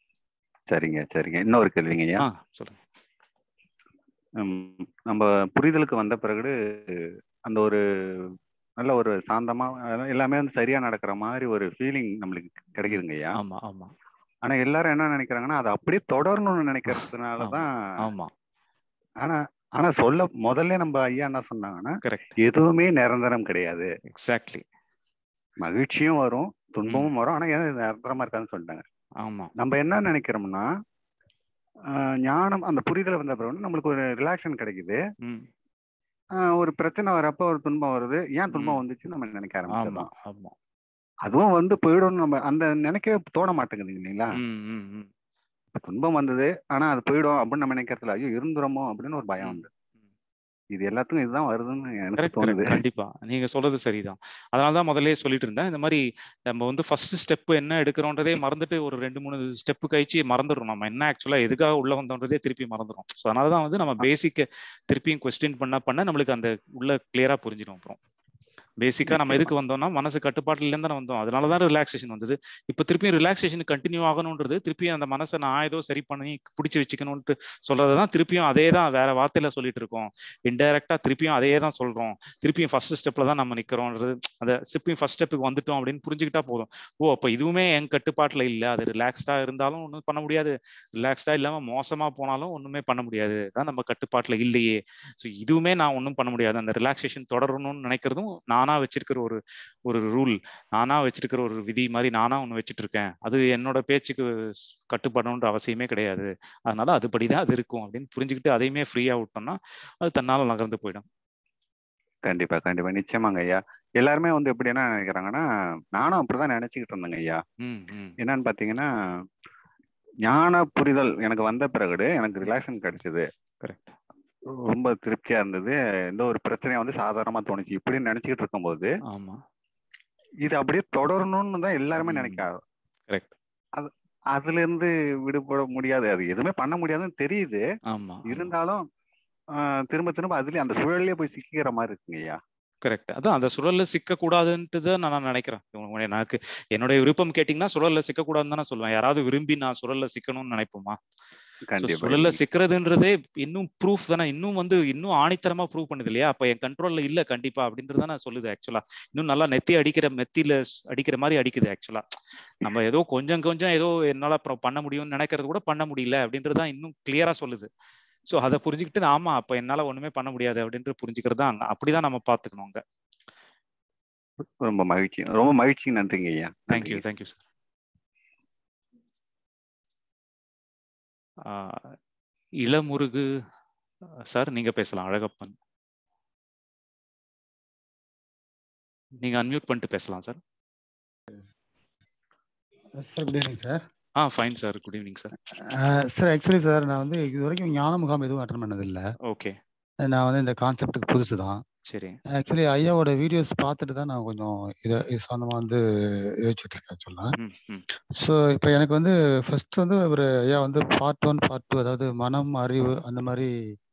சரிங்க சரிங்க இன்னொரு கேள்விங்க ஐயா சொல்லுங்க நம்ம புரிதலுக்கு வந்த பிறகு அந்த ஒரு நல்ல ஒரு சாந்தமா எல்லாமே வந்து சரியா நடக்கிற மாதிரி ஒரு ஃபீலிங் நம்மளுக்கு கிடைக்குதுங்க ஐயா ஆமா ஆமா ஆனா எல்லாரும் என்ன நினைக்கிறாங்கன்னா அதை அப்படியே தொடரணும்னு நினைக்கிறதுனாலதான் ஆமா ஆனா ஆனா சொல்ல முதல்ல நம்ம ஐயா என்ன சொன்னாங்கன்னா எதுவுமே நிரந்தரம் கிடையாது எக்ஸாக்ட்லி மகிழ்ச்சியும் வரும் துன்பமும் வரும் ஆனா எது நிரந்தரமா இருக்காதுன்னு சொல்லிட்டாங்க ஆமா நம்ம என்ன நினைக்கிறோம்னா ஞானம் அந்த புரிதல் வந்த பிறகு நம்மளுக்கு ஒரு ரிலாக்ஷன் கிடைக்குது ஒரு பிரச்சனை வரப்ப ஒரு துன்பம் வருது ஏன் துன்பம் வந்துச்சு நம்ம நினைக்க ஆரம்பிச்சிடலாம் ஆமா அதுவும் வந்து போயிடும் நம்ம அந்த நினைக்கவே தோண மாட்டேங்குது இல்லைங்களா துன்பம் வந்தது ஆனா அது போயிடும் அப்படின்னு நம்ம நினைக்கிறதுல ஐயோ இருந்துருமோ அப்படின்னு ஒரு பயம் வந்து இது எல்லாத்துக்கும் இதுதான் வருதுன்னு எனக்கு கரெக்ட் தோணுது கரெக்ட் கண்டிப்பா நீங்க சொல்றது சரிதான் அதனால தான் முதல்லயே சொல்லிட்டு இருந்தேன் இந்த மாதிரி நம்ம வந்து ஃபர்ஸ்ட் ஸ்டெப் என்ன எடுக்கிறோன்றதே மறந்துட்டு ஒரு ரெண்டு மூணு ஸ்டெப் கழிச்சு மறந்துடுறோம் நம்ம என்ன ஆக்சுவலா எதுக்காக உள்ள வந்தோன்றதே திருப்பி மறந்துடும் ஸோ அதனால தான் வந்து நம்ம பேசிக்க திருப்பியும் கொஸ்டின் பண்ண பண்ண நம்மளுக்கு அந்த உள்ள கிளியரா புரிஞ்சிடும் அப்புறம் பேசிக்கா நம்ம நிச்சயமா எதுக்கு வந்தோம்னா மனசு கட்டுப்பாட்டுல இருந்து தானே வந்தோம் அதனால தான் ரிலாக்ஸேஷன் வந்தது இப்போ திருப்பியும் ரிலாக்ஸேஷன் கண்டினியூ ஆகணுன்றது திருப்பியும் அந்த மனசை நான் ஏதோ சரி பண்ணி பிடிச்சி வச்சுக்கணும்ட்டு சொல்றதை தான் திருப்பியும் அதே தான் வேற வார்த்தையில சொல்லிட்டு இருக்கோம் இன்டைரக்டா திருப்பியும் அதே தான் சொல்றோம் திருப்பியும் ஃபர்ஸ்ட் ஸ்டெப்ல தான் நம்ம நிக்கிறோம்ன்றது அந்த திருப்பியும் ஃபர்ஸ்ட் ஸ்டெப்புக்கு வந்துட்டோம் அப்படின்னு புரிஞ்சுக்கிட்டா போதும் ஓ அப்ப இதுவுமே என் கட்டுப்பாட்டுல இல்ல அது ரிலாக்ஸ்டா இருந்தாலும் ஒன்றும் பண்ண முடியாது ரிலாக்ஸ்டா இல்லாம மோசமா போனாலும் ஒண்ணுமே பண்ண முடியாது தான் நம்ம கட்டுப்பாட்டுல இல்லையே ஸோ இதுவுமே நான் ஒன்றும் பண்ண முடியாது அந்த ரிலாக்ஸேஷன் தொடரணும்னு நினைக்கிறதும் நானா வச்சிருக்கிற ஒரு ஒரு ரூல் நானா வச்சிருக்கிற ஒரு விதி மாதிரி நானா ஒன்று வச்சுட்டு இருக்கேன் அது என்னோட பேச்சுக்கு கட்டுப்படணுன்ற அவசியமே கிடையாது அதனால அதுபடிதான் அது இருக்கும் அப்படின்னு புரிஞ்சுக்கிட்டு அதையுமே ஃப்ரீயா விட்டோம்னா அது தன்னால நகர்ந்து போயிடும் கண்டிப்பா கண்டிப்பா நிச்சயமாங்க ஐயா எல்லாருமே வந்து எப்படி என்ன நினைக்கிறாங்கன்னா நானும் அப்படிதான் நினைச்சுக்கிட்டு இருந்தேங்க ஐயா ம் ம் என்னன்னு பாத்தீங்கன்னா ஞான புரிதல் எனக்கு வந்த பிறகு எனக்கு ரிலாக்ஸன் கிடைச்சது கரெக்ட் ரொம்ப திருப்தியா இருந்தது எந்த ஒரு பிரச்சனையும் வந்து சாதாரணமா தோணுச்சு இப்படின்னு நினைச்சுக்கிட்டு இருக்கும்போது ஆமா இது அப்படியே தொடரணும்னு தான் எல்லாருமே ம். நினைக்காது கரெக்ட் அதுல இருந்து விடுபட முடியாது அது எதுவுமே பண்ண முடியாதுன்னு தெரியுது ஆமா இருந்தாலும் ஆஹ், திரும்ப திரும்ப அதுலயே அந்த சுழல்லயே போய் சிக்கிக்கிற மாதிரி இருக்குங்க ஐயா கரெக்ட் அதான் அந்த சுழல்ல சிக்க கூடாதுன்ட்டு தான் நான் நினைக்கிறேன் உங்க- எனக்கு என்னுடைய விருப்பம் கேட்டீங்கன்னா சுழல்ல சிக்க கூடாதுன்னு தானே சொல்லுவேன் யாராவது விரும்பி நான் சுழல்ல சிக்கணும்னு நினைப்போமா So, கண்டிப்பா சுழல்ல இல்லை. சிக்கிறதுன்றதே இன்னும் ப்ரூஃப் தானே இன்னும் வந்து இன்னும் ஆணித்தரமா ப்ரூவ் பண்ணுது இல்லையா அப்ப என் கண்ட்ரோல்ல இல்ல கண்டிப்பா அப்படின்றது தானே சொல்லுது ஆக்சுவலா இன்னும் நல்லா நெத்தி அடிக்கிற மெத்தியில ஸ்- அடிக்கிற மாதிரி அடிக்குது ஆக்சுவலா நம்ம ஏதோ கொஞ்சம் கொஞ்சம் ஏதோ என்னால அப்புறம் பண்ண முடியும்னு நினைக்கிறது கூட பண்ண முடியல அப்படின்றது தான் இன்னும் கிளியரா சொல்லுது ஸோ அதை புரிஞ்சுக்கிட்டு ஆமா அப்ப என்னால ஒண்ணுமே பண்ண முடியாது அப்படின்ட்டு புரிஞ்சுக்கிறது தான் அங்க அப்படிதான் நம்ம பாத்துக்கணும் அங்க ரொம்ப மகிழ்ச்சி ரொம்ப மகிழ்ச்சி நன்றிங்க ஐயா தேங்க்யூ நன்றிங்க. தேங்க்யூ சார் இளமுருகு சார் நீங்க பேசலாம் அழகப்பன் நீங்க அன்மியூட் பண்ணிட்டு பேசலாம் sir sir good evening sir ah fine sir good evening sir sir actually sir நான் வந்து இது வரைக்கும் ஞான முகாம் எதுவும் அட்டன் பண்ணதில்லை ஓகே நான் வந்து இந்த கான்செப்ட்டுக்கு புதுசு தான் சரி ஆக்சுவலி ஐயாவோட வீடியோஸ் பார்த்துட்டு தான் நான் கொஞ்சம் இதை இது சொந்தமாக வந்து யோசிச்சுட்டு இருக்கேன் சொல்லலாம் ம் ம் ஸோ இப்போ எனக்கு வந்து ஃபர்ஸ்ட் வந்து ஒரு ஐயா வந்து பார்ட் ஒன் பார்ட் டூ அதாவது மனம் அறிவு அந்த மாதிரி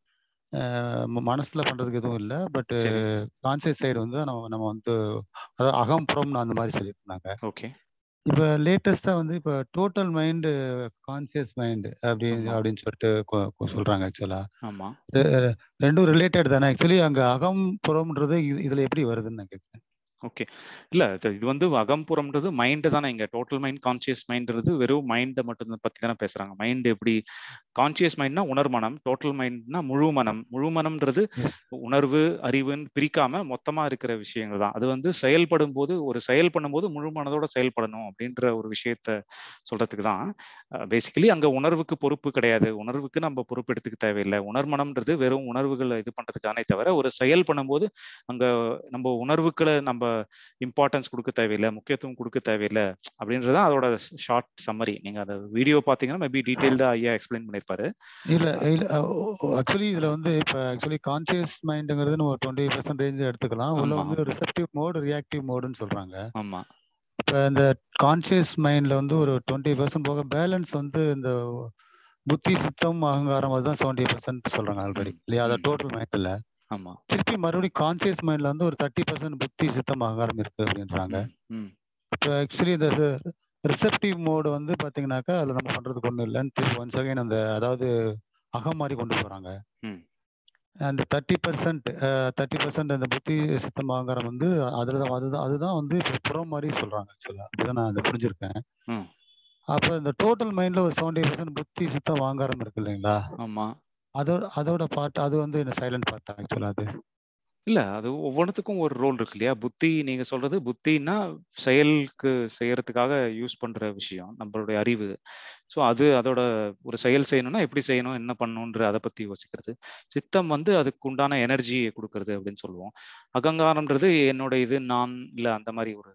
அஹ், ம- மனசுல பண்றதுக்கு எதுவும் இல்லை பட் சரி கான்சியஸ் சைடு வந்து நம்ம நம்ம வந்து அதாவது அகம் புறம்னு அந்த மாதிரி சொல்லியிருந்தாங்க ஓகே இப்போ லேட்டஸ்டா வந்து இப்போ டோட்டல் மைண்டு கான்சியஸ் மைண்டு அப்படி ஆமா அப்படின்னு சொல்லிட்டு கொ- கொ- சொல்றாங்க ஆக்சுவலா ஆமா ரெண்டும் ரிலேட்டட் தானே ஆக்சுவலி அங்க அகம் புறம்ன்றது இது- இதுல எப்படி வருதுன்னு நான் கேட்கிறேன் ஓகே இல்ல இது இது வந்து அகம்புறம்ன்றது மைண்ட் தானே இங்க டோட்டல் மைண்ட் கான்சியஸ் மைண்ட்றது வெறும் மைண்டை மட்டும் பத்தி தானே பேசுறாங்க மைண்ட் எப்படி கான்சியஸ் மைண்ட்னா உணர்மனம் டோட்டல் மைண்ட்னா முழு மனம் முழு மனம்ன்றது எஸ் உணர்வு அறிவுன்னு பிரிக்காம மொத்தமா இருக்கிற விஷயங்கள் தான் அது வந்து செயல்படும் போது ஒரு செயல் பண்ணும்போது முழு மனதோட செயல்படணும் அப்படின்ற ஒரு விஷயத்த சொல்றதுக்கு தான் பேசிக்கலி அங்க உணர்வுக்கு பொறுப்பு கிடையாது உணர்வுக்கு நம்ம பொறுப்பு எடுத்துக்க தேவையில்லை உணர்மனம்ன்றது வெறும் உணர்வுகளை இது பண்றதுக்கானே தவிர ஒரு செயல் பண்ணும்போது அங்க நம்ம உணர்வுகளை நம்ம இம்பார்ட்டன்ஸ் கொடுக்க தேவையில்லை முக்கியத்துவம் கொடுக்க தேவையில்லை அப்படின்றது தான் அதோட ஷார்ட் சம்மரி நீங்க அந்த வீடியோ பாத்தீங்கன்னா மேபி டீடைல்டா ஐயா எக்ஸ்பிளைன் பண்ணிருப்பாரு இல்ல இல்ல ஆக்சுவலி இதுல வந்து இப்ப ஆக்சுவலி கான்சியஸ் மைண்டுங்கிறது ஒரு டுவெண்ட்டி பர்சன்டேஜ் எடுத்துக்கலாம் உள்ள ஆமா வந்து ரிசப்டிவ் மோடு ரியாக்டிவ் மோடுன்னு சொல்றாங்க ஆமா இப்ப இந்த கான்சியஸ் மைண்ட்ல வந்து ஒரு டுவெண்ட்டி பர்சன்ட் போக பேலன்ஸ் வந்து இந்த புத்தி சுத்தம் அகங்காரம் அதுதான் செவன்டி பர்சன்ட் சொல்றாங்க ஆல்ரெடி ம் இல்லையா அதை ம் டோட்டல் மைண்ட்ல ஆமா திருப்பி மறுபடியும் கான்சியஸ் மைண்ட்ல வந்து ஒரு தேர்ட்டி பர்சன்ட் புத்தி சுத்தம் அகங்காரம் இருக்கு அப்படின்றாங்க ம் ம் இப்போ ஆக்சுவலி இந்த ரிசப்டிவ் மோடு வந்து பாத்தீங்கன்னாக்கா அதுல நம்ம பண்றதுக்கு ஒன்றும் இல்லைன்னு திருப்பி ஒன்ஸ் அகைன் அந்த அதாவது அகம் மாதிரி கொண்டு போறாங்க ம் அந்த தேர்ட்டி பர்சன்ட் தேர்ட்டி பர்சன்ட் அந்த புத்தி சித்தம் அகங்காரம் வந்து அதுல தான் அதுதான் அதுதான் வந்து இப்போ புறம் மாதிரி சொல்றாங்க ஆக்சுவலா அப்படிதான் நான் அதை புரிஞ்சிருக்கேன் ம் அப்போ இந்த டோட்டல் மைண்ட்ல ஒரு செவன்டி பர்சன்ட் புத்தி சுத்தம் அகங்காரம் இருக்கு இல்லைங்களா ஆமா அதோட அதோட பார்ட் அது வந்து இந்த சைலண்ட் பார்ட் ஆக்சுவலா அது இல்ல அது ஒவ்வொன்றுத்துக்கும் ஒரு ரோல் இருக்கு இல்லையா புத்தி நீங்க சொல்றது புத்தின்னா செயலுக்கு செய்யறதுக்காக யூஸ் பண்ற விஷயம் நம்மளுடைய அறிவு ஸோ அது அதோட ஒரு செயல் செய்யணும்னா எப்படி செய்யணும் என்ன பண்ணணுன்ற அதை பத்தி யோசிக்கிறது சித்தம் வந்து அதுக்கு உண்டான எனர்ஜியை கொடுக்கறது அப்படின்னு சொல்லுவோம் அகங்காரம்ன்றது என்னோட இது நான் இல்ல அந்த மாதிரி ஒரு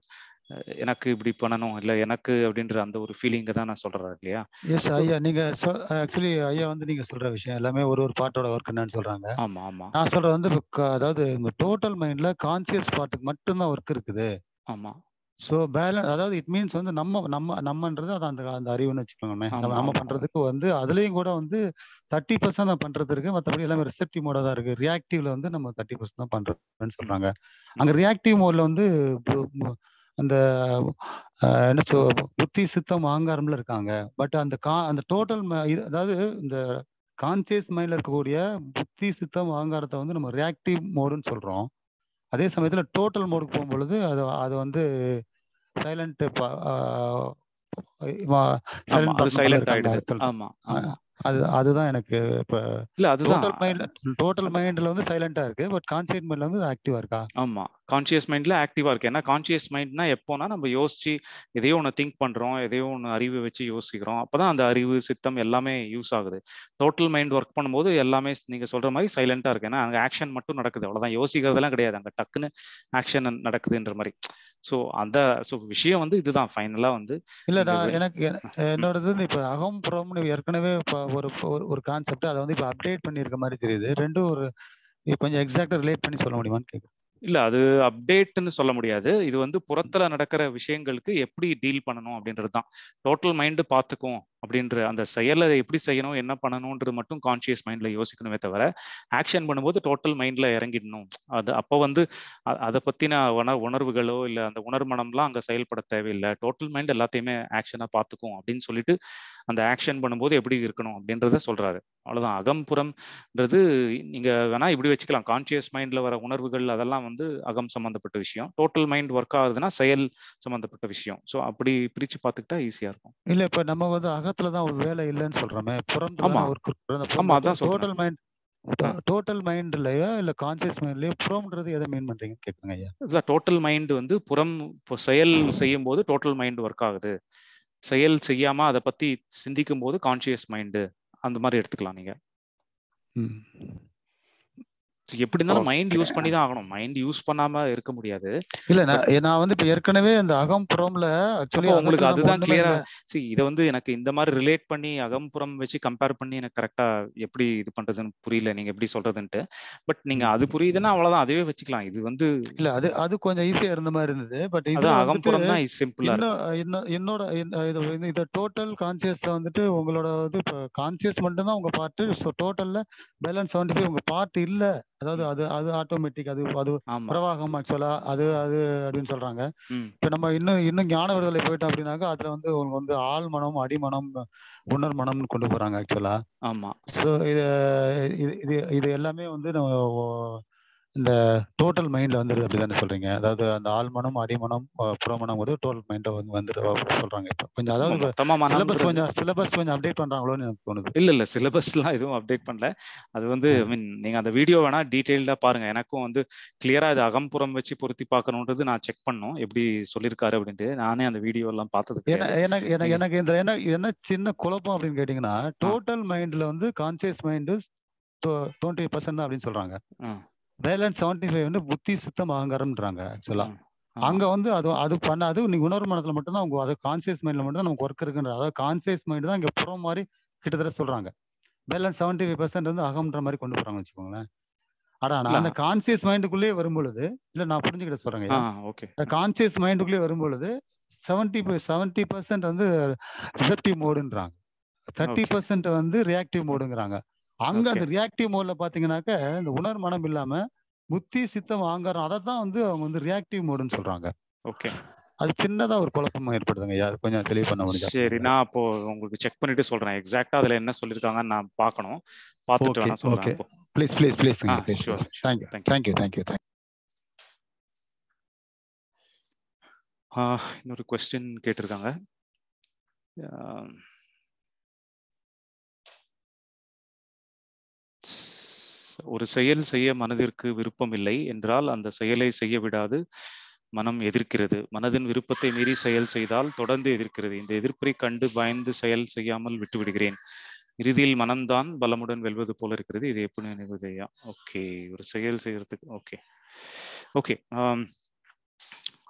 எனக்கு இப்படி பண்ணணும் இல்ல எனக்கு அப்படின்ற அந்த ஒரு ஃபீலிங்க தான் நான் சொல்றேன் இல்லையா எஸ் ஐயா நீங்க ஆக்சுவலி ஐயா வந்து நீங்க சொல்ற விஷயம் எல்லாமே ஒரு ஒரு பாட்டோட ஒர்க் என்னன்னு சொல்றாங்க ஆமா ஆமா நான் சொல்றது வந்து இப்ப க- அதாவது இந்த டோட்டல் மைண்ட்ல கான்சியஸ் பார்ட்டுக்கு மட்டும்தான் ஒர்க் இருக்குது ஆமா ஸோ பேலன்ஸ் அதாவது இட் மீன்ஸ் வந்து நம்ம நம்ம நம்மன்றது அது அந்த அந்த அறிவுன்னு வச்சுக்கோங்கமே ஆமா நம்ம நம்ம ஆமா பண்றதுக்கு வந்து அதுலயும் கூட வந்து தேர்ட்டி பர்சன்ட் தான் பண்றது இருக்கு மற்றபடி எல்லாமே ரிசெப்டிவ் மோட தான் இருக்கு ரியாக்டிவ்ல வந்து நம்ம தேர்ட்டி பர்சன்ட் தான் பண்றோம்னு ம், சொல்றாங்க அங்க ரியாக்டிவ் மோட்ல வந்து பு- பு- அந்த அஹ், என்ன சொல் புத்தி சித்தம் ஆங்காரம்ல இருக்காங்க பட் அந்த கா அந்த டோட்டல் அதாவது இந்த கான்சியஸ் மைண்ட்ல இருக்கக்கூடிய புத்தி சித்தம் ஆங்காரத்தை வந்து நம்ம ரியாக்டிவ் மோடுன்னு சொல்றோம் அதே சமயத்துல டோட்டல் மோடுக்கு போகும்பொழுது அது அது வந்து சைலண்ட் ஆமா சைலண்ட் அது பார்ட்னர் சைலண்ட் இருக்காங்க ஆயிடுது சொல்லிட்டு ஆமா ஆமா அது அதுதான் எனக்கு இப்ப இல்ல அதுதான் டோட்டல் மைண்ட் டோட்டல் அது மைண்ட்ல வந்து சைலண்டா இருக்கு பட் கான்சியஸ் மைண்ட்ல வந்து ஆக்டிவா இருக்கா ஆமா கான்சியஸ் மைண்ட்ல ஆக்டிவா இருக்கு ஏன்னா கான்சியஸ் மைண்ட்னா எப்போனா நம்ம யோசிச்சு எதையோ ஒன்று திங்க் பண்றோம் எதையோ ஒன்று அறிவு வச்சு யோசிக்கிறோம் அப்பதான் அந்த அறிவு சித்தம் எல்லாமே யூஸ் ஆகுது டோட்டல் மைண்ட் ஒர்க் பண்ணும்போது எல்லாமே நீங்க சொல்ற மாதிரி சைலண்டா இருக்கு ஏன்னா அங்க ஆக்ஷன் மட்டும் நடக்குது அவ்வளவுதான் யோசிக்கிறதெல்லாம் கிடையாது அங்க டக்குன்னு ஆக்ஷன் நடக்குதுன்ற மாதிரி ஸோ அந்த ஸோ விஷயம் வந்து இதுதான் ஃபைனலா வந்து இல்ல நீங்க நான் வே- எனக்கு எ- ம், என்னோடது வந்து இப்ப அகம் புறம்னு ஏற்கனவே இப்ப ஒரு ஒரு- ஒரு கான்செப்ட் அதை வந்து இப்ப அப்டேட் பண்ணியிருக்க மாதிரி தெரியுது ரெண்டும் ஒரு இது கொஞ்சம் எக்ஸாக்டா ரிலேட் பண்ணி சொல்ல முடியுமான்னு கேக்குறேன் இல்ல அது அப்டேட்னு சொல்ல முடியாது இது வந்து புறத்துல நடக்கிற விஷயங்களுக்கு எப்படி டீல் பண்ணணும் அப்படின்றது தான் டோட்டல் மைண்டு பார்த்துக்கும் அப்படின்ற அந்த செயலை எப்படி செய்யணும் என்ன பண்ணணும்ன்றது மட்டும் கான்சியஸ் மைண்ட்ல யோசிக்கணுமே தவிர ஆக்ஷன் பண்ணும்போது டோட்டல் மைண்ட்ல இறங்கிடணும் அது அப்போ வந்து அ- அதை பத்தின உண உணர்வுகளோ இல்ல அந்த உணர்மனம்லாம் அங்க செயல்பட தேவையில்லை டோட்டல் மைண்ட் எல்லாத்தையுமே ஆக்ஷனா பார்த்துக்கும் அப்படின்னு சொல்லிட்டு அந்த ஆக்ஷன் பண்ணும்போது எப்படி இருக்கணும் அப்படின்றத சொல்றாரு அவ்வளவுதான் அகம்புறம்ன்றது நீங்க வேணா இப்படி வச்சுக்கலாம் கான்சியஸ் மைண்ட்ல வர உணர்வுகள் அதெல்லாம் வந்து அகம் சம்பந்தப்பட்ட விஷயம் டோட்டல் மைண்ட் ஒர்க் ஆகுதுன்னா செயல் சம்பந்தப்பட்ட விஷயம் ஸோ அப்படி பிரிச்சு பார்த்துக்கிட்டா ஈஸியா இருக்கும் இல்ல இப்ப நம்ம வந்து அகத்துல தான் ஒரு வேலை இல்லைன்னு சொல்றோமே புறத்துல ஆமா தான் ஒர்க் ஆமா அதான் சொல்றேன் டோட்டல் மைண்ட் ஆ. டோட்டல் மைண்ட்லயோ இல்ல கான்சியஸ் மைண்ட்லயோ புறம்ன்றது எதை மீன் பண்றீங்கன்னு கேக்குறேங்க ஐயா டோட்டல் மைண்ட் வந்து புறம் இப்போ செயல் செய்யும் போது டோட்டல் மைண்ட் ஒர்க் ஆகுது செயல் செய்யாம அதை பத்தி சிந்திக்கும் போது கான்சியஸ் மைண்டு அந்த மாதிரி எடுத்துக்கலாம் நீங்க ம். So எப்படி இருந்தாலும் மைண்ட் ஓகே யூஸ் பண்ணி தான் ஆகணும் மைண்ட் யூஸ் பண்ணாம இருக்க முடியாது இல்ல பட் நான் நான் வந்து இப்ப ஏற்கனவே அந்த அகம் புறம்ல ஆக்சுவலி அப்போ உங்களுக்கு அகத்துல நம்ம அதுதான் ஒண்ணுமே கிளியரா இல்ல சி இதை வந்து எனக்கு இந்த மாதிரி ரிலேட் பண்ணி அகம்புறம் வச்சு கம்பேர் பண்ணி எனக்கு கரெக்டா எப்படி இது பண்றதுன்னு புரியல நீங்க எப்படி சொல்றதுன்ட்டு பட் நீங்க ம். அது புரியுதுன்னா அவ்வளவுதான் அதுவே வச்சுக்கலாம் இது வந்து இல்ல அது அது கொஞ்சம் ஈஸியா இருந்த மாதிரி இருந்தது பட் இதுல அதான் வந்துட்டு அகம்புறம் தான் சிம்பிளா இன்னும் இருக்கும் இன்னும் என்னோட இந்த- இது வந்து இந்த டோட்டல் கான்சியஸ்ல வந்துட்டு உங்களோட இது இப்போ கான்சியஸ் மட்டும் தான் உங்க பார்ட் ஸோ டோட்டல்ல பேலன்ஸ் செவன்டி ஃபைவ் உங்க பார்ட் இல்ல அதாவது ம். அது அது ஆட்டோமேட்டிக் அது அது ஆமா பிரவாகம் ஆக்சுவலா அது அது அப்படின்னு சொல்றாங்க ம் இப்போ நம்ம இன்னும் இன்னும் ஞான விடுதலை போயிட்டோம் அப்படின்னாக்கா அதுல வந்து உங்களுக்கு வந்து ஆள் மனம் அடிமனம் உணர் மனம்னு கொண்டு போறாங்க ஆக்சுவலா ஆமா ஸோ இது இது இது இது எல்லாமே வந்து நம்ம ஓ- இந்த டோட்டல் மைண்ட்ல வந்துருது அப்படிதானே சொல்றீங்க அதாவது அந்த ஆழ்மனம் அடிமனம் அஹ் புறமனம் வந்து டோட்டல் மைண்ட வந்து வந்துரு சொல்றாங்க இப்போ கொஞ்சம் ஆமா அதாவது மொத்தமா சிலபஸ் மனம்ன்றது கொஞ்சம் சிலபஸ் கொஞ்சம் அப்டேட் பண்றாங்களோன்னு எனக்கு தோணுது இல்ல இல்ல சிலபஸ்லாம் எதுவும் அப்டேட் பண்ணல அது வந்து ஐ மீன் நீங்க அந்த வீடியோ வேணா டீடைல்டா பாருங்க எனக்கும் வந்து கிளியரா இது அகம்புறம் வச்சு பொருத்தி பார்க்கணுன்றது நான் செக் பண்ணோம் எப்படி சொல்லியிருக்காரு அப்படின்ட்டு நானே அந்த வீடியோ எல்லாம் பார்த்தது ஏன்னா கிடையாது எனக்கு எனக்கு நீங்க எனக்கு இந்த என்ன என்ன சின்ன குழப்பம் அப்படின்னு கேட்டீங்கன்னா ஆ டோட்டல் மைண்ட்ல வந்து கான்சியஸ் மைண்டு டுவெண்ட்டி பர்சன்ட் தான் அப்படின்னு சொல்றாங்க ஆ பேலன்ஸ் செவன்டி ஃபைவ் வந்து புத்தி சுத்தம் அகங்காரம்ன்றாங்க ஆ ஆக்சுவலா ஆமா அங்க வந்து அது அது பண்ணாது நீ உணர்வு மனத்துல மட்டும்தான் உங்க அது கான்சியஸ் மைண்ட்ல மட்டும் தான் நமக்கு ஒர்க் இருக்குன்ற அதாவது கான்சியஸ் மைண்ட் தான் இங்க புறம் மாதிரி கிட்டத்தட்ட சொல்றாங்க பேலன்ஸ் செவன்டி ஃபைவ் பர்சன்ட் வந்து அகம்ன்ற மாதிரி கொண்டு போறாங்க வச்சுக்கோங்களேன் ஆனா இல்ல நான் அந்த கான்சியஸ் மைண்டுக்குள்ளேயே வரும்பொழுது இல்ல நான் புரிஞ்சுக்கிட்ட சொல்றேங்க ஆ ஐயா ஓகே கான்சியஸ் மைண்டுக்குள்ளேயே வரும்பொழுது செவன்டி செவன்டி பர்சன்ட் வந்து ரிசப்டிவ் மோடுன்றாங்க தேர்ட்டி ஓகே பர்சன்ட் வந்து ரியாக்டிவ் மோடுங்கிறாங்க அங்க ஓகே அந்த ரியாக்டிவ் மோட்ல பாத்தீங்கன்னாக்க இந்த உணர் மனம் இல்லாம புத்தி சித்தம் ஆங்காரம் அதை தான் வந்து அவங்க வந்து ரியாக்டிவ் மோடுன்னு சொல்றாங்க ஓகே அது சின்னதா ஒரு குழப்பம் ஏற்படுதுங்க ஐயா அது கொஞ்சம் தெளிவு பண்ண முடிஞ்சா சரி பண்ணுங்க நான் அப்போ உங்களுக்கு செக் பண்ணிட்டு சொல்றேன் எக்ஸாக்டா அதுல என்ன சொல்லியிருக்காங்கன்னு நான் பார்க்கணும் பார்த்துட்டு ஓகே வேணா சொல்றேன் ஓகே அப்போ please please please ah please sure please sure thank you thank you thank you thank you thank you இன்னொரு கொஸ்டின் கேட்டிருக்காங்க ஆஹ் ஒரு செயல் செய்ய மனதிற்கு விருப்பம் இல்லை என்றால் அந்த செயலை செய்ய விடாது மனம் எதிர்க்கிறது மனதின் விருப்பத்தை மீறி செயல் செய்தால் தொடர்ந்து எதிர்க்கிறது இந்த எதிர்ப்பை கண்டு பயந்து செயல் செய்யாமல் விட்டு விடுகிறேன் இறுதியில் மனம்தான் பலமுடன் வெல்வது போல இருக்கிறது இது எப்படி நினைவது ஐயா ஓகே ஒரு செயல் செய்யறதுக்கு okay okay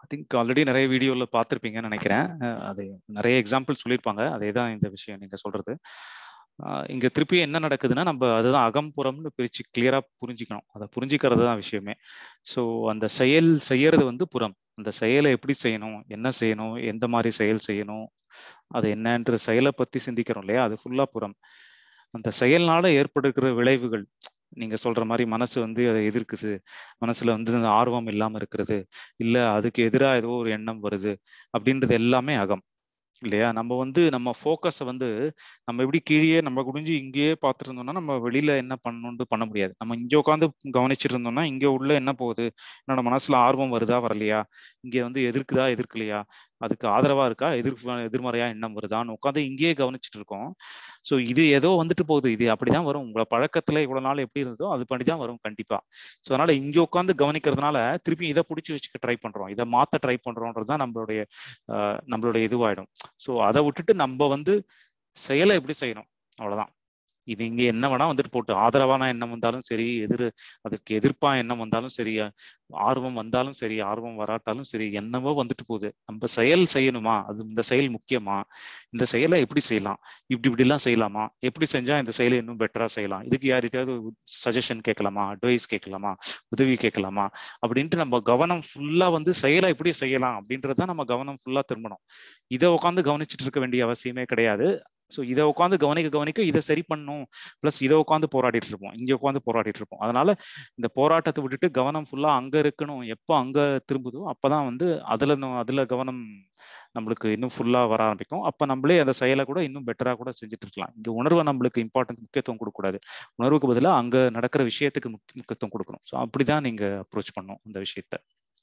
I think already நிறைய வீடியோவில் பார்த்துருப்பீங்கன்னு நினைக்கிறேன் அது நிறைய எக்ஸாம்பிள் சொல்லியிருப்பாங்க அதே தான் இந்த விஷயம் நீங்கள் சொல்கிறது இங்கே திருப்பி என்ன நடக்குதுன்னா நம்ம அதுதான் அகம்புறம்னு பிரித்து கிளியராக புரிஞ்சிக்கணும் அதை புரிஞ்சிக்கிறது தான் விஷயமே ஸோ அந்த செயல் செய்யறது வந்து புறம் அந்த செயலை எப்படி செய்யணும் என்ன செய்யணும் எந்த மாதிரி செயல் செய்யணும் அது என்னன்ற செயலை பற்றி சிந்திக்கிறோம் இல்லையா அது ஃபுல்லாக புறம் அந்த செயல்னால ஏற்படுகிற விளைவுகள் நீங்க சொல்ற மாதிரி மனசு வந்து அதை எதிர்க்குது மனசுல வந்து அந்த ஆர்வம் இல்லாம இருக்கிறது இல்ல அதுக்கு எதிராக ஏதோ ஒரு எண்ணம் வருது அப்படின்றது எல்லாமே அகம் இல்லையா நம்ம வந்து நம்ம ஃபோக்கஸை வந்து நம்ம எப்படி கீழே நம்ம குடிஞ்சு இங்கேயே பார்த்துட்டு இருந்தோம்னா நம்ம வெளியில என்ன பண்ணணும்னு பண்ண முடியாது நம்ம இங்க உட்காந்து கவனிச்சிட்டு இருந்தோம்னா இங்க உள்ள என்ன போகுது என்னோட மனசுல ஆர்வம் வருதா வரலையா இங்க வந்து எதிர்க்குதா எதிர்க்கலையா அதுக்கு ஆதரவா இருக்கா எதிர் எதிர்மறையா எண்ணம் வருதான்னு உட்காந்து இங்கேயே கவனிச்சுட்டு இருக்கோம் ஸோ இது ஏதோ வந்துட்டு போகுது இது அப்படிதான் வரும் உங்களை பழக்கத்துல இவ்வளவு நாள் எப்படி இருந்ததோ அது பண்ணிதான் வரும் கண்டிப்பா ஸோ அதனால இங்க உட்காந்து கவனிக்கிறதுனால திருப்பி இதை பிடிச்சி வச்சுக்க ட்ரை பண்றோம் இதை மாத்த ட்ரை பண்றோன்றது தான் நம்மளுடைய நம்மளுடைய இதுவாயிடும் ஸோ அதை விட்டுட்டு நம்ம வந்து செயலை எப்படி செய்யணும் அவ்வளவுதான் இது இங்க என்ன வேணா வந்துட்டு போட்டு ஆதரவான எண்ணம் வந்தாலும் சரி எதிர் அதுக்கு எதிர்ப்பா எண்ணம் வந்தாலும் சரி ஆர்வம் வந்தாலும் சரி ஆர்வம் வராட்டாலும் சரி என்னவோ வந்துட்டு போகுது நம்ம செயல் செய்யணுமா அது இந்த செயல் முக்கியமா இந்த செயலை எப்படி செய்யலாம் இப்படி இப்படி எல்லாம் செய்யலாமா எப்படி செஞ்சா இந்த செயலை இன்னும் பெட்டரா செய்யலாம் இதுக்கு யார்கிட்டயாவது சஜஷன் கேட்கலாமா அட்வைஸ் கேட்கலாமா உதவி கேட்கலாமா அப்படின்ட்டு நம்ம கவனம் ஃபுல்லா வந்து செயலை எப்படி செய்யலாம் அப்படின்றத நம்ம கவனம் ஃபுல்லா திரும்பணும் இதை உட்காந்து கவனிச்சுட்டு இருக்க வேண்டிய அவசியமே கிடையாது ஸோ இதை உட்காந்து கவனிக்க கவனிக்க இதை சரி பண்ணும் ப்ளஸ் இதை உட்காந்து போராடிட்டு இருப்போம் இங்கே உட்காந்து போராடிட்டு இருப்போம் அதனால இந்த போராட்டத்தை விட்டுட்டு கவனம் ஃபுல்லா அங்க இருக்கணும் எப்போ அங்க திரும்புதோ அப்பதான் வந்து அதுல அதுல கவனம் நம்மளுக்கு இன்னும் ஃபுல்லா வர ஆரம்பிக்கும் அப்ப நம்மளே அந்த செயலை கூட இன்னும் பெட்டரா கூட செஞ்சுட்டு இருக்கலாம் இங்க உணர்வை நம்மளுக்கு இம்பார்ட்டன்ட் முக்கியத்துவம் கொடுக்கக்கூடாது உணர்வுக்கு பதிலாக அங்க நடக்கிற விஷயத்துக்கு முக்கியத்துவம் கொடுக்கணும் ஸோ அப்படிதான் நீங்க அப்ரோச் பண்ணும் அந்த விஷயத்த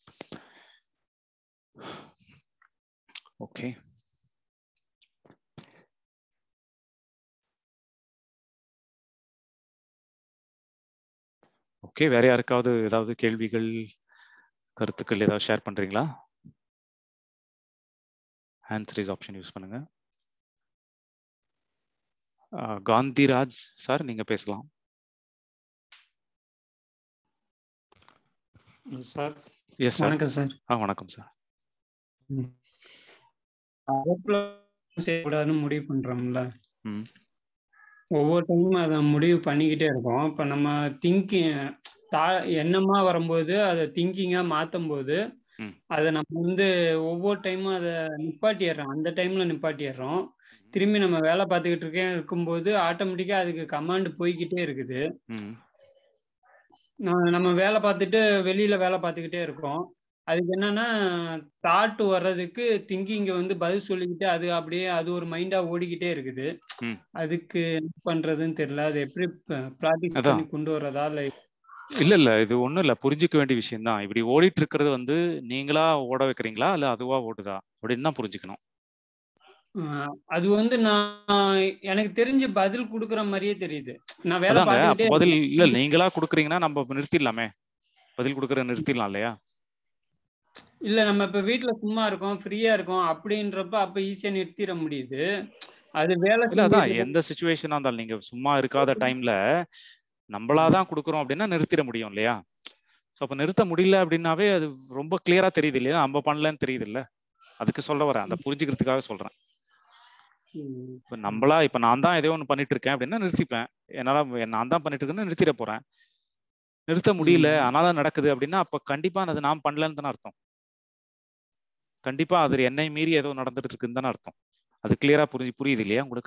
ஓகே ஓகே வேற யாருக்காவது ஏதாவது கேள்விகள் கருத்துக்கள் ஏதாவது ஷேர் பண்றீங்களா ஹேண்ட் ரைஸ் ஆப்ஷன் யூஸ் பண்ணுங்க காந்திராஜ் சார் நீங்க பேசலாம் சார் எஸ் சார் வணக்கம் சார் ஆ வணக்கம் சார் செய்யக்கூடாதுன்னு முடிவு பண்றோம்ல ம் ஒவ்வொரு டைமும் அதை முடிவு பண்ணிக்கிட்டே இருக்கோம் இப்போ நம்ம திங்கிங் தா எண்ணமா வரும்போது அதை திங்கிங்கா மாற்றும் போது அதை நம்ம வந்து ஒவ்வொரு டைமும் அதை நிப்பாட்டிடுறோம் அந்த டைம்ல நிப்பாட்டிடுறோம் திரும்பி நம்ம வேலை பார்த்துக்கிட்டு இருக்கே இருக்கும்போது ஆட்டோமேட்டிக்கா அதுக்கு கமாண்ட் போய்கிட்டே இருக்குது நம்ம வேலை பார்த்துட்டு வெளியில வேலை பார்த்துக்கிட்டே இருக்கோம் அதுக்கு என்னன்னா தாட் வர்றதுக்கு திங்கிங்க வந்து பதில் சொல்லிக்கிட்டு அது அப்படியே அது ஒரு மைண்டா ஓடிக்கிட்டே இருக்குது அதுக்கு என்ன பண்றதுன்னு தெரியல அது எப்படி ப்ராக்டிஸ் பண்ணி கொண்டு வர்றதா இல்ல இல்ல இல்ல இது ஒண்ணும் இல்ல புரிஞ்சுக்க வேண்டிய விஷயம் தான் இப்படி ஓடிட்டு இருக்கிறது வந்து நீங்களா ஓட வைக்கிறீங்களா இல்ல அதுவா ஓடுதா அப்படின்னு தான் புரிஞ்சுக்கணும் அது வந்து நான் எனக்கு தெரிஞ்சு பதில் கொடுக்குற மாதிரியே தெரியுது நான் வேலை பார்த்துக்கிட்டே பதில் இல்ல நீங்களா கொடுக்குறீங்கன்னா நம்ம நிறுத்திடலாமே பதில் கொடுக்கற நிறுத்திடலாம் இல்லையா இல்ல நம்ம இப்ப வீட்டுல சும்மா இருக்கோம் ஃப்ரீயா இருக்கோம் அப்படின்றப்ப அப்ப ஈஸியா நிறுத்திட முடியுது அது வேலை இல்ல அதான் எந்த சுச்சுவேஷனா இருந்தாலும் நீங்க சும்மா இருக்காத டைம்ல நம்மளாதான் கொடுக்குறோம் அப்படின்னா நிறுத்திட முடியும் இல்லையா ஸோ அப்ப நிறுத்த முடியல அப்படின்னாவே அது ரொம்ப கிளியரா தெரியுது இல்லையா நம்ம பண்ணலன்னு தெரியுது இல்ல அதுக்கு சொல்ல வரேன் அந்த புரிஞ்சுக்கிறதுக்காக சொல்றேன் இப்ப நம்மளா இப்ப நான் தான் ஏதோ ஒண்ணு பண்ணிட்டு இருக்கேன் அப்படின்னா நிறுத்திப்பேன் என்னால நான் தான் பண்ணிட்டு இருக்கேன்னு நிறுத்திட போறேன் நிறுத்த முடியல ஆனாலும் நடக்குது அப்படின்னா அப்ப கண்டிப்பா அது நான் பண்ணலன்னு தானே அர்த்தம் கண்டிப்பா அது என்னை மீறி ஏதோ நடந்துட்டு இருக்குன்னு தானே அர்த்தம் அது கிளியரா புரிஞ்சு புரியுது இல்லையா உங்களுக்கு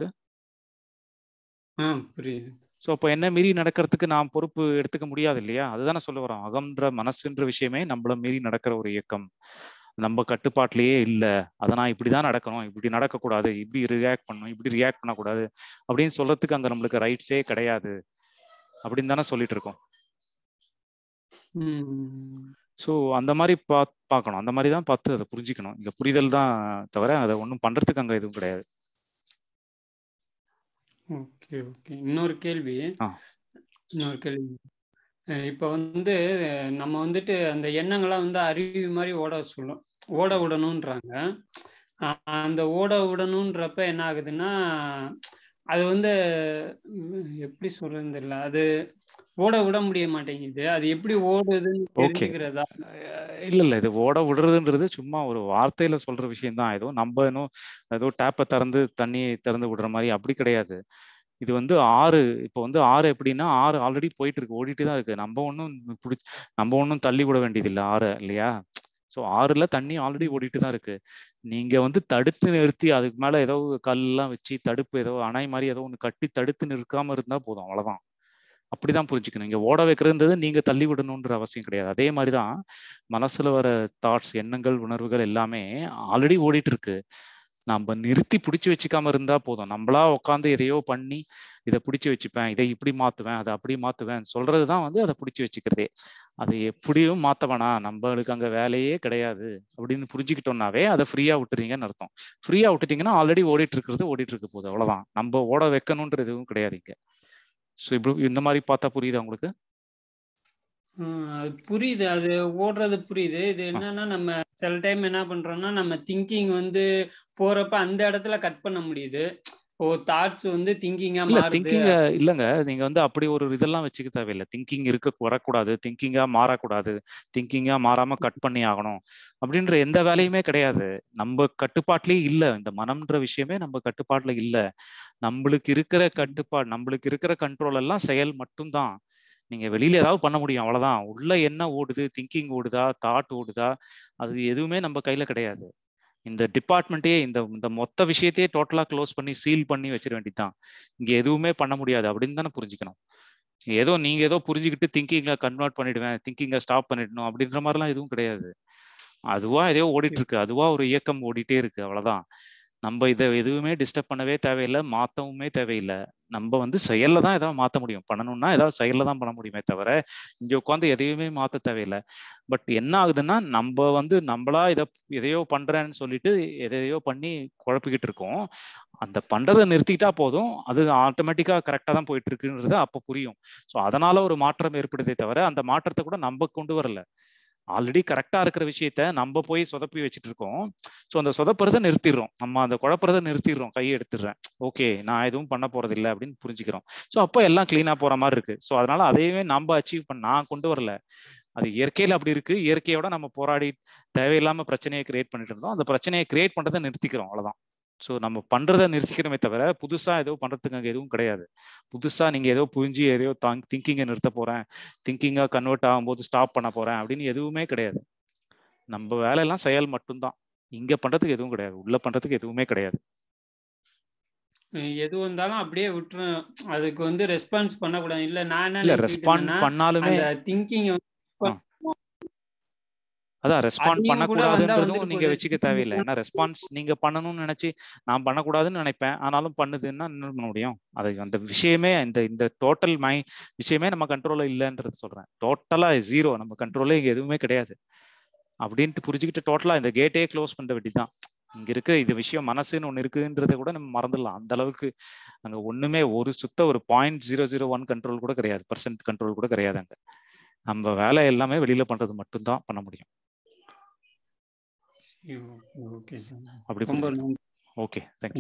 புரியுது ஸோ அப்போ என்ன மீறி நடக்கிறதுக்கு நான் பொறுப்பு எடுத்துக்க முடியாது இல்லையா அதுதானே சொல்ல வரோம் அகம்ன்ற மனசுன்ற விஷயமே நம்மள மீறி நடக்கிற ஒரு இயக்கம் நம்ம கட்டுப்பாட்டிலேயே இல்லை அதை நான் இப்படிதான் நடக்கணும் இப்படி நடக்கக்கூடாது இப்படி ரியாக்ட் பண்ணணும் இப்படி ரியாக்ட் பண்ணக்கூடாது அப்படின்னு சொல்றதுக்கு அங்க நம்மளுக்கு ரைட்ஸே கிடையாது அப்படின்னு தானே சொல்லிட்டு இருக்கோம் ஸோ அந்த மாதிரி பா பார்க்கணும் அந்த மாதிரி தான் பார்த்து அதை புரிஞ்சுக்கணும் இந்த புரிதல் தான் தவிர அதை ஒன்றும் பண்றதுக்கு அங்கே எதுவும் கிடையாது ஓகே ஓகே இன்னொரு கேள்வி இன்னொரு கேள்வி இப்போ வந்து நம்ம வந்துட்டு அந்த எண்ணங்கள்லாம் வந்து அருவி மாதிரி ஓட சொல்லும் ஓட விடணுன்றாங்க அந்த ஓட விடணுன்றப்ப என்ன ஆகுதுன்னா அது வந்து எப்படி சொல்றதுன்னு தெரியல அது ஓட விட முடிய மாட்டேங்குது அது எப்படி ஓடுதுன்னு தெரிஞ்சுக்கிறதா இல்ல இல்ல இது ஓட விடுறதுன்றது சும்மா ஒரு வார்த்தையில சொல்ற விஷயம் தான் ஏதோ நம்ம இன்னும் ஏதோ டேப்பை திறந்து தண்ணி திறந்து விடுற மாதிரி அப்படி கிடையாது இது வந்து ஆறு இப்போ வந்து ஆறு எப்படின்னா ஆறு ஆல்ரெடி போயிட்டு இருக்கு ஓடிட்டு தான் இருக்கு நம்ம ஒன்றும் பிடிச்சி நம்ம ஒன்றும் தள்ளி விட வேண்டியது இல்லை ஆறு இல்லையா ஸோ ஆறுல தண்ணி ஆல்ரெடி ஓடிட்டு தான் இருக்கு நீங்க வந்து தடுத்து நிறுத்தி அதுக்கு மேல ஏதோ கல்லாம் வச்சு தடுப்பு ஏதோ அணை மாதிரி ஏதோ ஒன்று கட்டி தடுத்து நிற்காம இருந்தா போதும் அவ்வளவுதான் அப்படிதான் புரிஞ்சுக்கணும் இங்க ஓட வைக்கிறதுன்றது நீங்க தள்ளி விடணுன்ற அவசியம் கிடையாது அதே மாதிரிதான் மனசுல வர தாட்ஸ் எண்ணங்கள் உணர்வுகள் எல்லாமே ஆல்ரெடி ஓடிட்டு இருக்கு நம்ம நிறுத்தி பிடிச்சி வச்சுக்காம இருந்தா போதும் நம்மளா உட்காந்து எதையோ பண்ணி இதை பிடிச்சி வச்சுப்பேன் இதை இப்படி மாத்துவேன் அதை அப்படி மாத்துவேன் சொல்றதுதான் வந்து அதை பிடிச்சி வச்சுக்கிறதே அதை எப்படியும் மாத்த வேணாம் நம்மளுக்கு அங்க வேலையே கிடையாது அப்படின்னு புரிஞ்சுக்கிட்டோம்னாவே அதை ஃப்ரீயா விட்டுறீங்கன்னு அர்த்தம் ஃப்ரீயா விட்டுட்டீங்கன்னா ஆல்ரெடி ஓடிட்டு இருக்கிறது ஓடிட்டு இருக்க போகுது அவ்வளவுதான் நம்ம ஓட வைக்கணும்ன்ற எதுவும் கிடையாது இங்க ஸோ இப்படி இந்த மாதிரி பார்த்தா புரியுதா உங்களுக்கு அது புரியுது அது ஓடுறது புரியுது இது என்னன்னா நம்ம சில டைம் என்ன பண்றோம்னா நம்ம திங்கிங் வந்து போறப்ப அந்த இடத்துல கட் பண்ண முடியுது ஓ தாட்ஸ் வந்து திங்கிங்கா இல்ல மாறுது திங்கிங்க இல்லங்க நீங்க வந்து அப்படி ஒரு இதெல்லாம் வச்சுக்க தேவையில்லை திங்கிங் இருக்க வரக்கூடாது திங்கிங்கா மாறக்கூடாது திங்கிங்கா மாறாம கட் பண்ணி ஆகணும் அப்படின்ற எந்த வேலையுமே கிடையாது நம்ம கட்டுப்பாட்டிலேயே இல்ல இந்த மனம்ன்ற விஷயமே நம்ம கட்டுப்பாட்டுல இல்ல நம்மளுக்கு இருக்கிற கட்டுப்பாடு நம்மளுக்கு இருக்கிற கண்ட்ரோல் எல்லாம் செயல் மட்டும்தான் நீங்க வெளியில ஏதாவது பண்ண முடியும் அவ்வளவுதான் உள்ள என்ன ஓடுது திங்கிங் ஓடுதா தாட் ஓடுதா அது எதுவுமே நம்ம கையில கிடையாது இந்த டிபார்ட்மெண்ட்டே இந்த இந்த மொத்த விஷயத்தையே டோட்டலா க்ளோஸ் பண்ணி சீல் பண்ணி வச்சிட வேண்டியதுதான் இங்க எதுவுமே பண்ண முடியாது அப்படின்னு தானே புரிஞ்சுக்கணும் ஏதோ நீங்க ஏதோ புரிஞ்சுக்கிட்டு திங்கிங்ல கன்வெர்ட் பண்ணிடுவேன் திங்கிங்க ஸ்டாப் பண்ணிடணும் அப்படின்ற மாதிரிலாம் எதுவும் கிடையாது அதுவா எதையோ ஓடிட்டு இருக்கு அதுவா ஒரு இயக்கம் ஓடிட்டே இருக்கு அவ்வளவுதான் நம்ம இதை எதுவுமே டிஸ்டர்ப் பண்ணவே தேவையில்லை மாத்தவுமே தேவையில்லை நம்ம வந்து செயல்ல தான் ஏதாவது மாத்த முடியும் பண்ணணும்னா ஏதாவது செயல்ல தான் பண்ண முடியுமே தவிர இங்க உட்காந்து எதையுமே மாத்த தேவையில்லை பட் என்ன ஆகுதுன்னா நம்ம வந்து நம்மளா இதை எதையோ பண்றேன்னு சொல்லிட்டு எதையோ பண்ணி குழப்பிக்கிட்டு இருக்கோம் அந்த பண்றதை நிறுத்திட்டா போதும் அது ஆட்டோமேட்டிக்கா கரெக்டா தான் போயிட்டு இருக்குன்றது அப்ப புரியும் ஸோ அதனால ஒரு மாற்றம் ஏற்படுதே தவிர அந்த மாற்றத்தை கூட நம்ம கொண்டு வரல ஆல்ரெடி கரெக்டா இருக்கிற விஷயத்த நம்ம போய் சொதப்பி வச்சுட்டு இருக்கோம் ஸோ அந்த சொதப்புறதை நிறுத்திடுறோம் நம்ம அந்த குழப்பறதை நிறுத்திடுறோம் கையை எடுத்துடுறேன் ஓகே நான் எதுவும் பண்ண போறது இல்லை அப்படின்னு புரிஞ்சுக்கிறோம் ஸோ அப்போ எல்லாம் கிளீனா போற மாதிரி இருக்கு ஸோ அதனால அதையுமே நம்ம அச்சீவ் பண்ண நான் கொண்டு வரல அது இயற்கையில அப்படி இருக்கு இயற்கையோட நம்ம போராடி தேவையில்லாம பிரச்சனையை கிரியேட் பண்ணிட்டு இருந்தோம் அந்த பிரச்சனையை கிரியேட் பண்றதை நிறுத்திக்கிறோம் அவ்வளவுதான் ஸோ நம்ம பண்றதை நிறுத்திக்கிறோமே தவிர புதுசா ஏதோ பண்றதுக்கு அங்கே எதுவும் கிடையாது புதுசா நீங்க ஏதோ புரிஞ்சு ஏதோ தாங் திங்கிங்கை நிறுத்த போறேன் திங்கிங்கா கன்வெர்ட் ஆகும்போது ஸ்டாப் பண்ண போறேன் அப்படின்னு எதுவுமே கிடையாது நம்ம வேலையெல்லாம் செயல் மட்டும்தான் இங்க பண்றதுக்கு எதுவும் கிடையாது உள்ள பண்றதுக்கு எதுவுமே கிடையாது எது வந்தாலும் அப்படியே விட்டுரும் அதுக்கு வந்து ரெஸ்பான்ஸ் பண்ணக்கூடாது இல்ல நான் என்ன இல்ல நினைச்சுக்கிட்டு ரெஸ்பாண்ட் இருந்தேன்னா பண்ணாலுமே அந்த திங்கிங் அதான் ரெஸ்பாண்ட் அதையும் கூட வந்தா பண்ணக்கூடாதுன்றதும் வந்துட்டு நீங்க போகுது வச்சுக்க தேவையில்லை ஏன்னா ரெஸ்பான்ஸ் நீங்க பண்ணணும்னு நினைச்சு நான் பண்ணக்கூடாதுன்னு நினைப்பேன் ஆனாலும் பண்ணுதுன்னா என்ன பண்ண முடியும் அது அந்த விஷயமே இந்த இந்த டோட்டல் மை விஷயமே நம்ம கண்ட்ரோல்ல இல்லைன்றது சொல்றேன் டோட்டலா ஜீரோ நம்ம கண்ட்ரோல்ல இங்க எதுவுமே கிடையாது அப்படின்ட்டு புரிஞ்சுக்கிட்டு டோட்டலா இந்த கேட்டே க்ளோஸ் பண்ண வேண்டியதுதான் இங்க இருக்க இது விஷயம் மனசுன்னு ஒண்ணு இருக்குன்றத கூட நம்ம மறந்துடலாம் அந்த அளவுக்கு அங்க ஒண்ணுமே ஒரு சுத்த ஒரு point zero zero one control கூட கிடையாது பர்சன்ட் கண்ட்ரோல் கூட கிடையாது அங்க நம்ம வேலை எல்லாமே வெளியில பண்றது மட்டும்தான் பண்ண முடியும் ஓகே சார் அப்படி ரொம்ப புரிஞ்சுக்கணும் நன்றி ஓகே தேங்க்யூ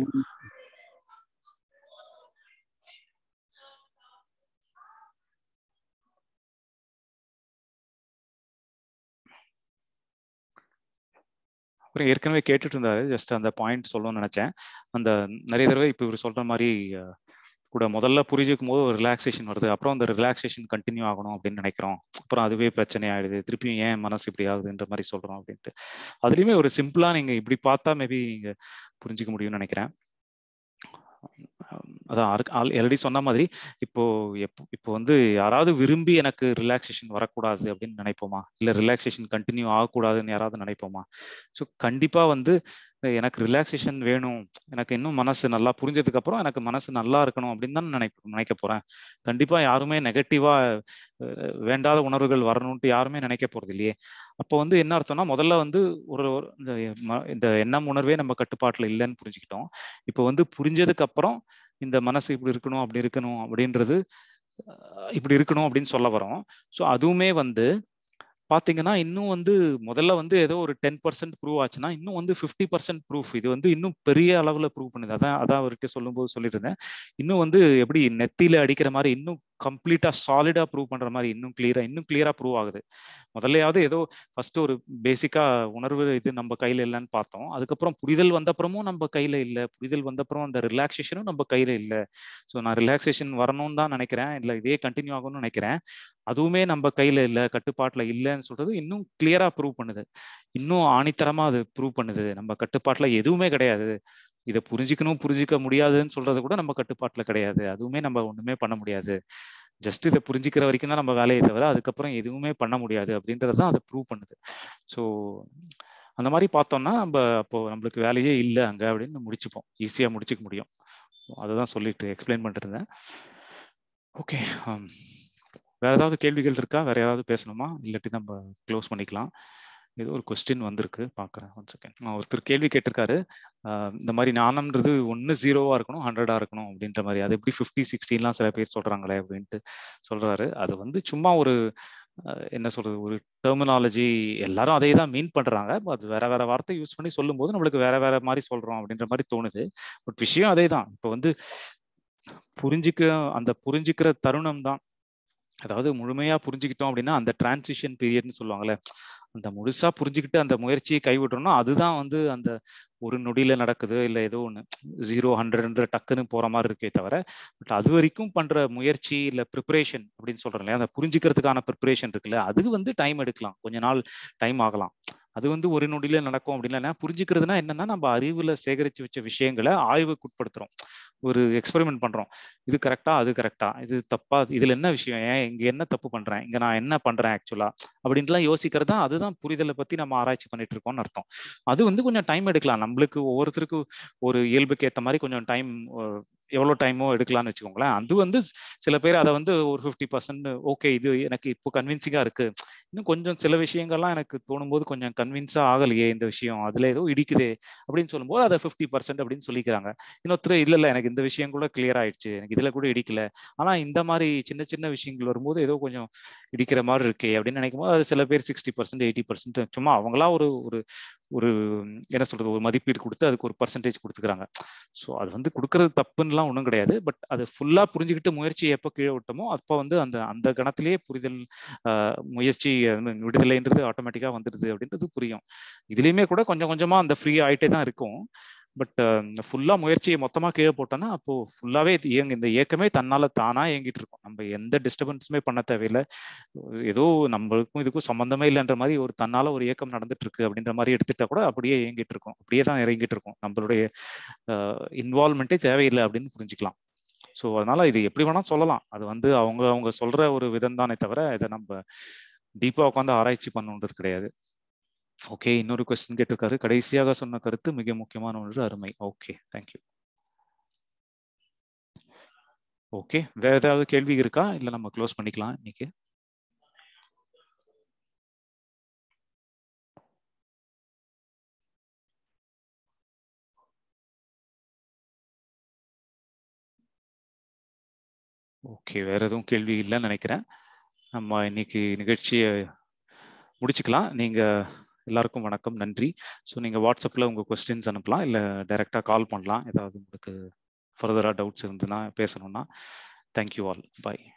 அப்புறம் ஏற்கனவே கேட்டுட்டு இருந்தாரு ஜஸ்ட் அந்த பாயிண்ட் சொல்லணும்னு நினைச்சேன் அந்த நிறைய தடவை இப்போ இவர் சொல்ற மாதிரி அஹ், கூட முதல்ல புரிஞ்சுக்கும் போது ஒரு ரிலாக்ஸேஷன் வருது அப்புறம் அந்த ரிலாக்ஸேஷன் கண்டினியூ ஆகணும் அப்படின்னு நினைக்கிறோம் அப்புறம் அதுவே பிரச்சனை ஆயிடுது திருப்பியும் ஏன் மனசு இப்படி ஆகுதுன்ற மாதிரி சொல்றோம் அப்படின்ட்டு அதுலயுமே ஒரு சிம்பிளா நீங்க இப்படி பார்த்தா மேபி நீங்க புரிஞ்சுக்க முடியும்னு நினைக்கிறேன் அதான் ஆல்ரெடி சொன்ன மாதிரி இப்போ எப்போ இப்போ வந்து யாராவது விரும்பி எனக்கு ரிலாக்ஸேஷன் வரக்கூடாது அப்படின்னு நினைப்போமா இல்ல ரிலாக்ஸேஷன் கண்டினியூ ஆகக்கூடாதுன்னு யாராவது நினைப்போமா ஸோ கண்டிப்பா வந்து எனக்கு ரிலாக்ஸேஷன் வேணும் எனக்கு இன்னும் மனசு நல்லா புரிஞ்சதுக்கு அப்புறம் எனக்கு மனசு நல்லா இருக்கணும் அப்படின்னு தான் நினை நினைக்க போறேன் கண்டிப்பா யாருமே நெகட்டிவா வேண்டாத உணர்வுகள் வரணும்ட்டு யாருமே நினைக்க போறது இல்லையே அப்போ வந்து என்ன அர்த்தம்னா முதல்ல வந்து ஒரு ஒரு இந்த ம- இந்த எண்ணம் உணர்வே நம்ம கட்டுப்பாட்டுல இல்லைன்னு புரிஞ்சுக்கிட்டோம் இப்போ வந்து புரிஞ்சதுக்கு அப்புறம் இந்த மனசு இப்படி இருக்கணும் அப்படி இருக்கணும் அப்படின்றது அஹ் இப்படி இருக்கணும் அப்படின்னு சொல்ல வரோம் ஸோ அதுவுமே வந்து பாத்தீங்கன்னா இன்னும் வந்து முதல்ல வந்து ஏதோ ஒரு டென் பர்சன்ட் ப்ரூவ் ஆச்சுன்னா இன்னும் வந்து ஃபிஃப்டி பர்சன்ட் ப்ரூஃப் இது வந்து இன்னும் பெரிய அளவுல ப்ரூவ் பண்ணுது அதான் அதான் அவர்கிட்ட சொல்லும்போது சொல்லிட்டு இருந்தேன் இன்னும் வந்து எப்படி நெத்தியில அடிக்கிற மாதிரி இன்னும் கம்ப்ளீட்டா சாலிடா ப்ரூவ் பண்ற மாதிரி இன்னும் கிளியரா இன்னும் கிளியரா ப்ரூவ் ஆகுது முதல்லையாவது ஏதோ ஃபர்ஸ்ட் ஒரு பேசிக்கா உணர்வு இது நம்ம கையில இல்லைன்னு பார்த்தோம் அதுக்கப்புறம் புரிதல் வந்தப்புறமும் நம்ம கையில இல்லை புரிதல் வந்தப்புறம் அந்த ரிலாக்ஸேஷனும் நம்ம கையில இல்லை ஸோ நான் ரிலாக்ஸேஷன் வரணும்னு தான் நினைக்கிறேன் இல்லை இதே கண்டினியூ ஆகணும்னு நினைக்கிறேன் அதுவுமே நம்ம கையில இல்லை கட்டுப்பாட்டுல இல்லைன்னு சொல்றது இன்னும் கிளியரா ப்ரூவ் பண்ணுது இன்னும் ஆணித்தரமா அது ப்ரூவ் பண்ணுது நம்ம கட்டுப்பாட்டுல எதுவுமே கிடையாது இதை புரிஞ்சுக்கணும் புரிஞ்சிக்க முடியாதுன்னு சொல்றது கூட நம்ம கட்டுப்பாட்டுல கிடையாது அதுவுமே நம்ம ஒண்ணுமே பண்ண முடியாது ஜஸ்ட் இதை புரிஞ்சுக்கிற வரைக்கும் தான் நம்ம வேலையை தவிர அதுக்கப்புறம் எதுவுமே பண்ண முடியாது அப்படின்றது தான் அதை ப்ரூவ் பண்ணுது ஸோ அந்த மாதிரி பார்த்தோம்னா நம்ம அப்போ நம்மளுக்கு வேலையே இல்லை அங்க அப்படின்னு முடிச்சுப்போம் ஈஸியா முடிச்சுக்க முடியும் அதுதான் சொல்லிட்டு எக்ஸ்பிளைன் பண்ணிட்டு இருந்தேன் ஓகே வேற ஏதாவது கேள்விகள் இருக்கா வேற ஏதாவது பேசணுமா இல்லாட்டி நம்ம க்ளோஸ் பண்ணிக்கலாம் ஏதோ ஒரு கொஸ்டின் வந்திருக்கு பார்க்குறேன் ஒன் செகண்ட் ஒருத்தர் கேள்வி கேட்டிருக்காரு இந்த மாதிரி ஞானம்ன்றது ஒன்று ஜீரோவா இருக்கணும் ஹண்ட்ரடா இருக்கணும் அப்படின்ற மாதிரி அது எப்படி ஃபிஃப்டி சிக்ஸ்டின்லாம் சில பேர் சொல்றாங்களே அப்படின்ட்டு சொல்றாரு அது வந்து சும்மா ஒரு என்ன சொல்றது ஒரு டெர்மினாலஜி எல்லாரும் அதே தான் மீன் பண்றாங்க அது வேற வேற வார்த்தை யூஸ் பண்ணி சொல்லும் போது நம்மளுக்கு வேற வேற மாதிரி சொல்றோம் அப்படின்ற மாதிரி தோணுது பட் விஷயம் அதே தான் இப்போ வந்து புரிஞ்சுக்க அந்த புரிஞ்சுக்கிற தருணம் தான் அதாவது முழுமையா புரிஞ்சுக்கிட்டோம் அப்படின்னா அந்த டிரான்சிஷன் பீரியட்னு சொல்லுவாங்கல்ல அந்த முழுசா புரிஞ்சுக்கிட்டு அந்த முயற்சியை கைவிடுறோம்னா அதுதான் வந்து அந்த ஒரு நொடியில நடக்குது இல்லை ஏதோ ஒன்று ஜீரோ ஹண்ட்ரட்ன்ற டக்குன்னு போற மாதிரி இருக்கே தவிர பட் அது வரைக்கும் பண்ற முயற்சி இல்லை ப்ரிப்பரேஷன் அப்படின்னு சொல்றோம் இல்லையா அந்த புரிஞ்சுக்கிறதுக்கான ப்ரிப்பரேஷன் இருக்குல்ல அது வந்து டைம் எடுக்கலாம் கொஞ்ச நாள் டைம் ஆகலாம் அது வந்து ஒரு நொடியில நடக்கும் அப்படின்னா புரிஞ்சுக்கிறதுனா என்னன்னா நம்ம அறிவுல சேகரிச்சு வச்ச விஷயங்களை ஆய்வுக்கு உட்படுத்துறோம் ஒரு எக்ஸ்பெரிமெண்ட் பண்றோம் இது கரெக்டா அது கரெக்டா இது தப்பா இதுல என்ன விஷயம் ஏன் இங்க என்ன தப்பு பண்றேன் இங்க நான் என்ன பண்றேன் ஆக்சுவலா அப்படின்ட்டுலாம் யோசிக்கிறது தான் அதுதான் புரிதலை பத்தி நம்ம ஆராய்ச்சி பண்ணிட்டு இருக்கோம்னு அர்த்தம் அது வந்து கொஞ்சம் டைம் எடுக்கலாம் நம்மளுக்கு ஒவ்வொருத்தருக்கும் ஒரு இயல்புக்கு ஏற்ற மாதிரி கொஞ்சம் டைம் எவ்வளோ டைமோ எடுக்கலாம்னு வச்சுக்கோங்களேன் அது வந்து சில பேர் அதை வந்து ஒரு ஃபிஃப்டி பர்சன்ட் ஓகே இது எனக்கு இப்போ கன்வின்சிங்கா இருக்கு இன்னும் கொஞ்சம் சில விஷயங்கள்லாம் எனக்கு தோணும் போது கொஞ்சம் கன்வின்ஸா ஆகலையே இந்த விஷயம் அதுல ஏதோ இடிக்குதே அப்படின்னு சொல்லும்போது அதை ஃபிஃப்டி பர்சன்ட் அப்படின்னு சொல்லிக்கிறாங்க இன்னொருத்தர் இல்ல இல்ல எனக்கு இந்த விஷயம் கூட கிளியர் ஆயிடுச்சு எனக்கு இதுல கூட இடிக்கல ஆனா இந்த மாதிரி சின்ன சின்ன விஷயங்கள் வரும்போது ஏதோ கொஞ்சம் இடிக்கிற மாதிரி இருக்கே அப்படின்னு நினைக்கும் போது அது சில பேர் சிக்ஸ்டி பர்சன்ட் எயிட்டி பர்சன்ட் சும்மா அவங்களா ஒரு ஒரு ஒரு என்ன சொல்றது ஒரு மதிப்பீடு கொடுத்து அதுக்கு ஒரு பர்சன்டேஜ் கொடுத்துக்கிறாங்க ஸோ அது வந்து கொடுக்கறது தப்புன்னெலாம் ஒன்றும் கிடையாது பட் அது ஃபுல்லா புரிஞ்சுக்கிட்டு முயற்சி எப்போ கீழே விட்டோமோ அப்போ வந்து அந்த அந்த கணத்திலேயே புரிதல் முயற்சி விடுதலைன்றது ஆட்டோமேட்டிக்கா வந்துடுது அப்படின்றது புரியும் இதுலயுமே கூட கொஞ்சம் கொஞ்சமா அந்த ஃப்ரீ ஆயிட்டே தான் இருக்கும் பட் ஃபுல்லா முயற்சியை மொத்தமா கீழே போட்டோம்னா அப்போ ஃபுல்லாவே இயங்க இந்த இயக்கமே தன்னால தானா இயங்கிட்டு இருக்கும் நம்ம எந்த டிஸ்டர்பன்ஸுமே பண்ண தேவையில்லை ஏதோ நம்மளுக்கும் இதுக்கும் சம்பந்தமே இல்லைன்ற மாதிரி ஒரு தன்னால ஒரு இயக்கம் நடந்துட்டு இருக்கு அப்படின்ற மாதிரி எடுத்துட்டா கூட அப்படியே இயங்கிட்டு இருக்கும் அப்படியே தான் இறங்கிட்டு இருக்கும் நம்மளுடைய இன்வால்மெண்ட்டே தேவையில்லை அப்படின்னு புரிஞ்சுக்கலாம் ஸோ அதனால இது எப்படி வேணா சொல்லலாம் அது வந்து அவங்க அவங்க சொல்ற ஒரு விதம் தானே தவிர இதை நம்ம டீப்பா உட்காந்து ஆராய்ச்சி பண்ணுன்றது கிடையாது ஓகே இன்னொரு கொஸ்டின் கேட்டிருக்காரு கடைசியாக சொன்ன கருத்து மிக முக்கியமான ஒன்று அருமை ஓகே தேங்க்யூ ஓகே வேற ஏதாவது கேள்வி இருக்கா இல்ல நம்ம க்ளோஸ் பண்ணிக்கலாம் இன்னைக்கு ஓகே வேற எதுவும் கேள்வி இல்லைன்னு நினைக்கிறேன் நம்ம இன்னைக்கு நிகழ்ச்சியை முடிச்சுக்கலாம் நீங்க எல்லாருக்கும் வணக்கம் நன்றி ஸோ நீங்கள் வாட்ஸ்அப்பில் உங்கள் கொஸ்டின்ஸ் அனுப்பலாம் இல்லை டைரெக்டாக கால் பண்ணலாம் ஏதாவது உங்களுக்கு ஃபர்தராக டவுட்ஸ் இருந்ததுன்னா பேசணும்னா தேங்க்யூ ஆல் பாய்